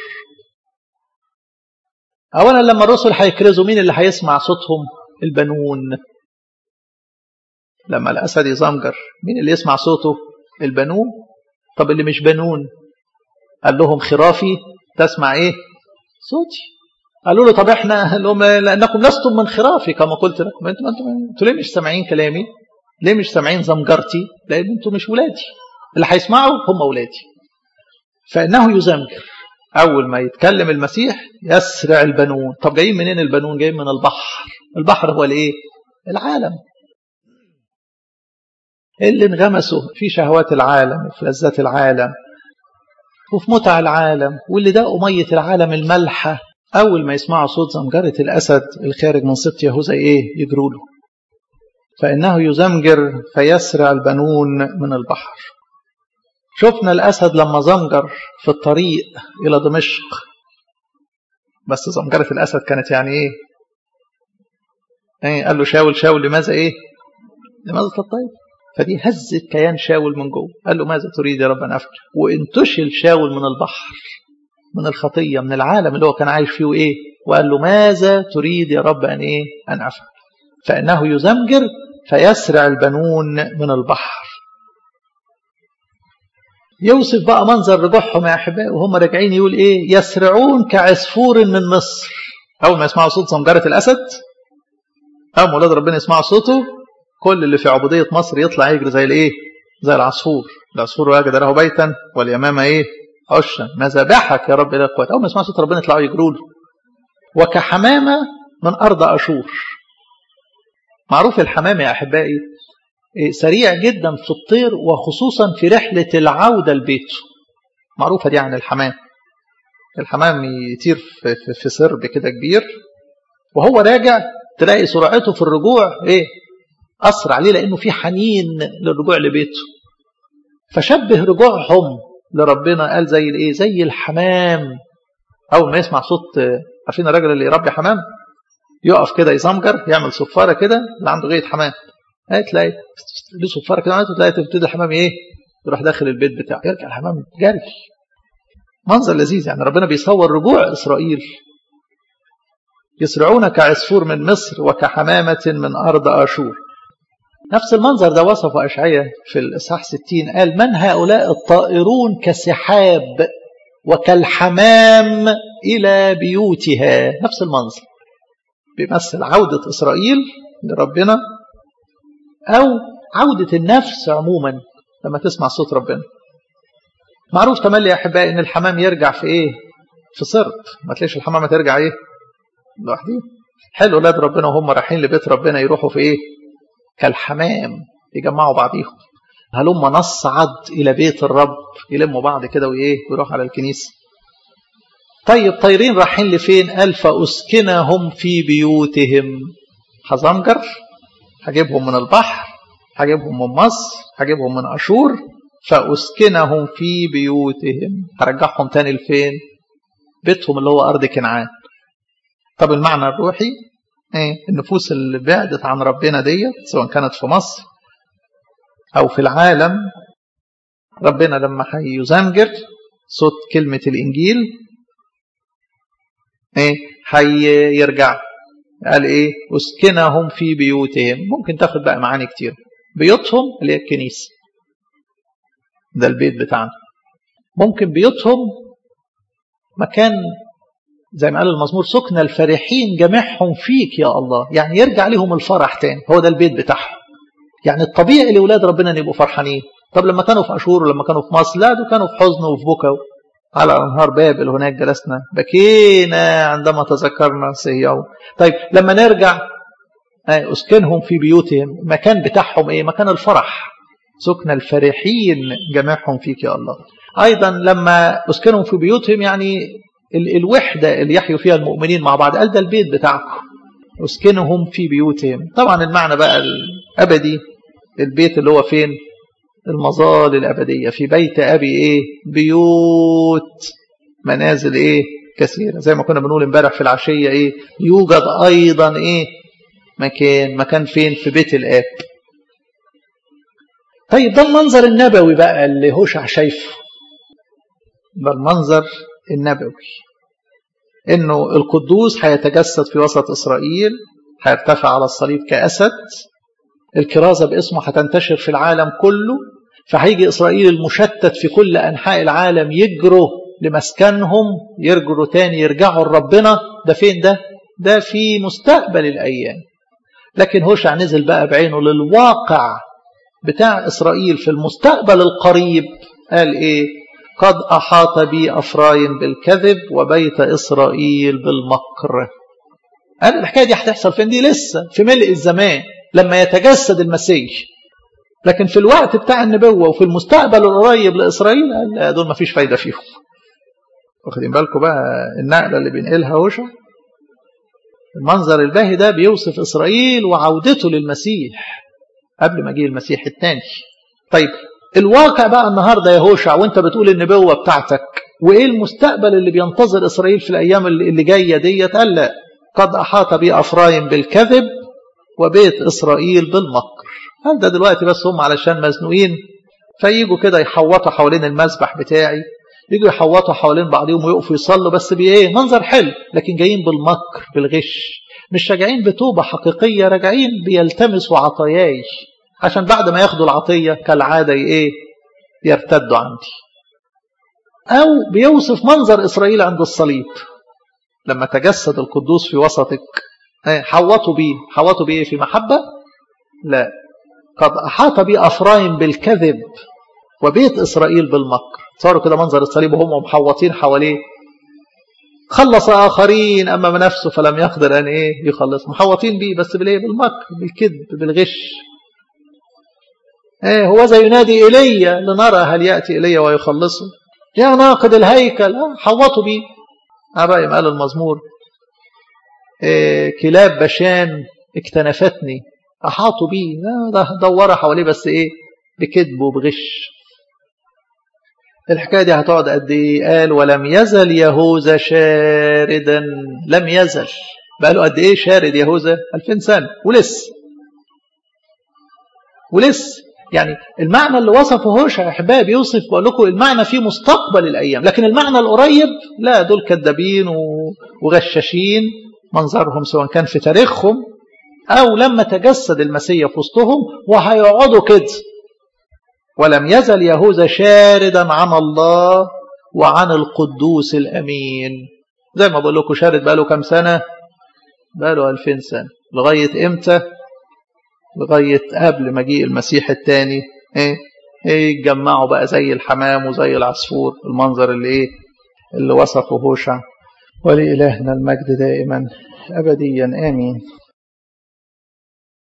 A: أولا لما الرسل هيكرزوا مين اللي هيسمع صوتهم البنون لما الأسد يزمجر مين اللي يسمع صوته البنون طب اللي مش بنون قال لهم خرافي تسمع ايه صوتي قالوا له طب احنا لهم لانكم لستم من خرافي كما قلت لكم انتم انتم انتوا ليه مش سامعين كلامي ليه مش سامعين زمجرتي لان انتم مش ولادي اللي هيسمعوا هم ولادي فانه يزمجر اول ما يتكلم المسيح يسرع البنون طب جايين منين البنون جايين من البحر البحر هو الايه العالم اللي انغمسوا في شهوات العالم وفي لذات العالم وفي متع العالم واللي دقوا مية العالم الملحة أول ما يسمعوا صوت زمجرة الأسد الخارج من سبط يهوذا إيه يجروا له فإنه يزمجر فيسرع البنون من البحر شفنا الأسد لما زمجر في الطريق إلى دمشق بس زمجرة الأسد كانت يعني إيه؟ إيه قال له شاول شاول لماذا إيه؟ لماذا تطيب؟ فدي هزت كيان شاول من جوه قال له ماذا تريد يا رب أن أفعل وانتشل شاول من البحر من الخطية من العالم اللي هو كان عايش فيه إيه وقال له ماذا تريد يا رب أن إيه أن أفعل فإنه يزمجر فيسرع البنون من البحر يوصف بقى منظر رجوعهم يا أحبائي وهم راجعين يقول إيه يسرعون كعصفور من مصر أول ما يسمعوا صوت زمجرة الأسد أول ما ولاد ربنا يسمعوا صوته كل اللي في عبودية مصر يطلع يجري زي الإيه زي العصفور العصفور وجد له بيتا واليمامة إيه عشا مذابحك يا رب إلى القوات أول ما يسمعوا صوت ربنا يطلعوا يجروا له وكحمامة من أرض أشور معروف الحمام يا أحبائي سريع جدا في الطير وخصوصا في رحلة العودة لبيته معروفة دي عن الحمام الحمام يطير في, في, في سرب كده كبير وهو راجع تلاقي سرعته في الرجوع ايه أسرع ليه لأنه في حنين للرجوع لبيته فشبه رجوعهم لربنا قال زي الايه زي الحمام أول ما يسمع صوت عارفين الراجل اللي يربي حمام يقف كده يزمجر يعمل صفارة كده اللي عنده غاية حمام تلاقي له صفارة كده تلاقي تبتدي الحمام ايه يروح داخل البيت بتاعه يرجع الحمام جري منظر لذيذ يعني ربنا بيصور رجوع إسرائيل يسرعون كعصفور من مصر وكحمامة من أرض آشور نفس المنظر ده وصفه أشعية في الإصحاح 60 قال من هؤلاء الطائرون كسحاب وكالحمام إلى بيوتها نفس المنظر بيمثل عودة إسرائيل لربنا أو عودة النفس عموما لما تسمع صوت ربنا معروف تملي يا أحبائي إن الحمام يرجع في إيه في صرب ما تلاقيش الحمامة ترجع إيه لوحديه حلو أولاد ربنا وهم رايحين لبيت ربنا يروحوا في إيه كالحمام يجمعوا بعضيهم هلم نصعد إلى بيت الرب يلموا بعض كده وإيه ويروحوا على الكنيسة طيب طايرين رايحين لفين قال فأسكنهم في بيوتهم هزمجر هجيبهم من البحر هجيبهم من مصر هجيبهم من أشور فأسكنهم في بيوتهم هرجعهم تاني لفين بيتهم اللي هو أرض كنعان طب المعنى الروحي ايه النفوس اللي بعدت عن ربنا ديت سواء كانت في مصر أو في العالم ربنا لما هيزمجر صوت كلمة الإنجيل ايه هيرجع قال ايه اسكنهم في بيوتهم ممكن تاخد بقى معاني كتير بيوتهم اللي هي الكنيسة ده البيت بتاعنا ممكن بيوتهم مكان زي ما قال المزمور سكن الفرحين جميعهم فيك يا الله يعني يرجع لهم الفرح تاني هو ده البيت بتاعهم يعني الطبيعي لأولاد ربنا ان يبقوا فرحانين طب لما كانوا في أشور ولما كانوا في مصر لا دول كانوا في حزن وفي بكا على أنهار بابل هناك جلسنا بكينا عندما تذكرنا صهيون طيب لما نرجع أسكنهم في بيوتهم مكان بتاعهم إيه مكان الفرح سكن الفرحين جميعهم فيك يا الله أيضا لما أسكنهم في بيوتهم يعني ال الوحدة اللي يحيوا فيها المؤمنين مع بعض قال ده البيت بتاعكم أسكنهم في بيوتهم طبعا المعنى بقى الأبدي البيت اللي هو فين المظال الأبدية في بيت أبي إيه بيوت منازل إيه كثيرة زي ما كنا بنقول امبارح في العشية إيه يوجد أيضا إيه مكان مكان فين في بيت الآب طيب ده المنظر النبوي بقى اللي هوشع شايفه ده المنظر النبوي انه القدوس هيتجسد في وسط اسرائيل هيرتفع على الصليب كاسد الكرازه باسمه هتنتشر في العالم كله فهيجي اسرائيل المشتت في كل انحاء العالم يجروا لمسكنهم يرجعوا تاني يرجعوا لربنا ده فين ده ده في مستقبل الايام لكن هوشع نزل بقى بعينه للواقع بتاع اسرائيل في المستقبل القريب قال ايه قد أحاط بي أفرايم بالكذب وبيت إسرائيل بالمكر قال الحكاية دي هتحصل فين دي لسه في ملء الزمان لما يتجسد المسيح لكن في الوقت بتاع النبوة وفي المستقبل القريب لإسرائيل قال دول ما فيش فايدة فيهم واخدين بالكم بقى النقلة اللي بينقلها هوشع المنظر الباهي ده بيوصف إسرائيل وعودته للمسيح قبل ما جه المسيح الثاني طيب الواقع بقى النهارده يا هوشع وانت بتقول النبوه بتاعتك وايه المستقبل اللي بينتظر اسرائيل في الايام اللي جايه ديت قال لا قد احاط بي افرايم بالكذب وبيت اسرائيل بالمكر هل ده دلوقتي بس هم علشان مزنوقين فييجوا كده يحوطوا حوالين المسبح بتاعي يجوا يحوطوا حوالين بعضهم ويقفوا يصلوا بس بايه منظر حلو لكن جايين بالمكر بالغش مش راجعين بتوبه حقيقيه راجعين بيلتمسوا عطاياي عشان بعد ما ياخدوا العطية كالعادة ايه يرتدوا عندي أو بيوصف منظر إسرائيل عند الصليب لما تجسد القدوس في وسطك حوطوا بيه حوطوا بيه في محبة لا قد أحاط بي أفرايم بالكذب وبيت إسرائيل بالمكر صاروا كده منظر الصليب وهم محوطين حواليه خلص آخرين أمام نفسه فلم يقدر أن إيه يخلص محوطين بيه بس بالإيه بالمكر بالكذب بالغش ايه هو زي ينادي ايليا لنرى هل ياتي ايليا ويخلصه يا ناقد الهيكل حوطوا بيه ابراهيم قال المزمور إيه كلاب بشان اكتنفتني احاطوا بيه دوروا حواليه بس ايه بكذب وبغش الحكايه دي هتقعد قد ايه قال ولم يزل يهوذا شاردا لم يزل بقى له قد ايه شارد يهوذا 2000 سنه ولسه ولسه يعني المعنى اللي وصفه هوشع يا احباب يوصف بقول لكم المعنى في مستقبل الايام لكن المعنى القريب لا دول كذابين وغشاشين منظرهم سواء كان في تاريخهم او لما تجسد المسيح في وسطهم وهيقعدوا كده ولم يزل يهوذا شاردا عن الله وعن القدوس الامين زي ما بقول لكم شارد بقاله كام سنه بقاله 2000 سنه لغايه امتى لغاية قبل مجيء المسيح الثاني ايه ايه يتجمعوا بقى زي الحمام وزي العصفور المنظر اللي ايه اللي وصفه هوشع ولإلهنا المجد دائما أبديا آمين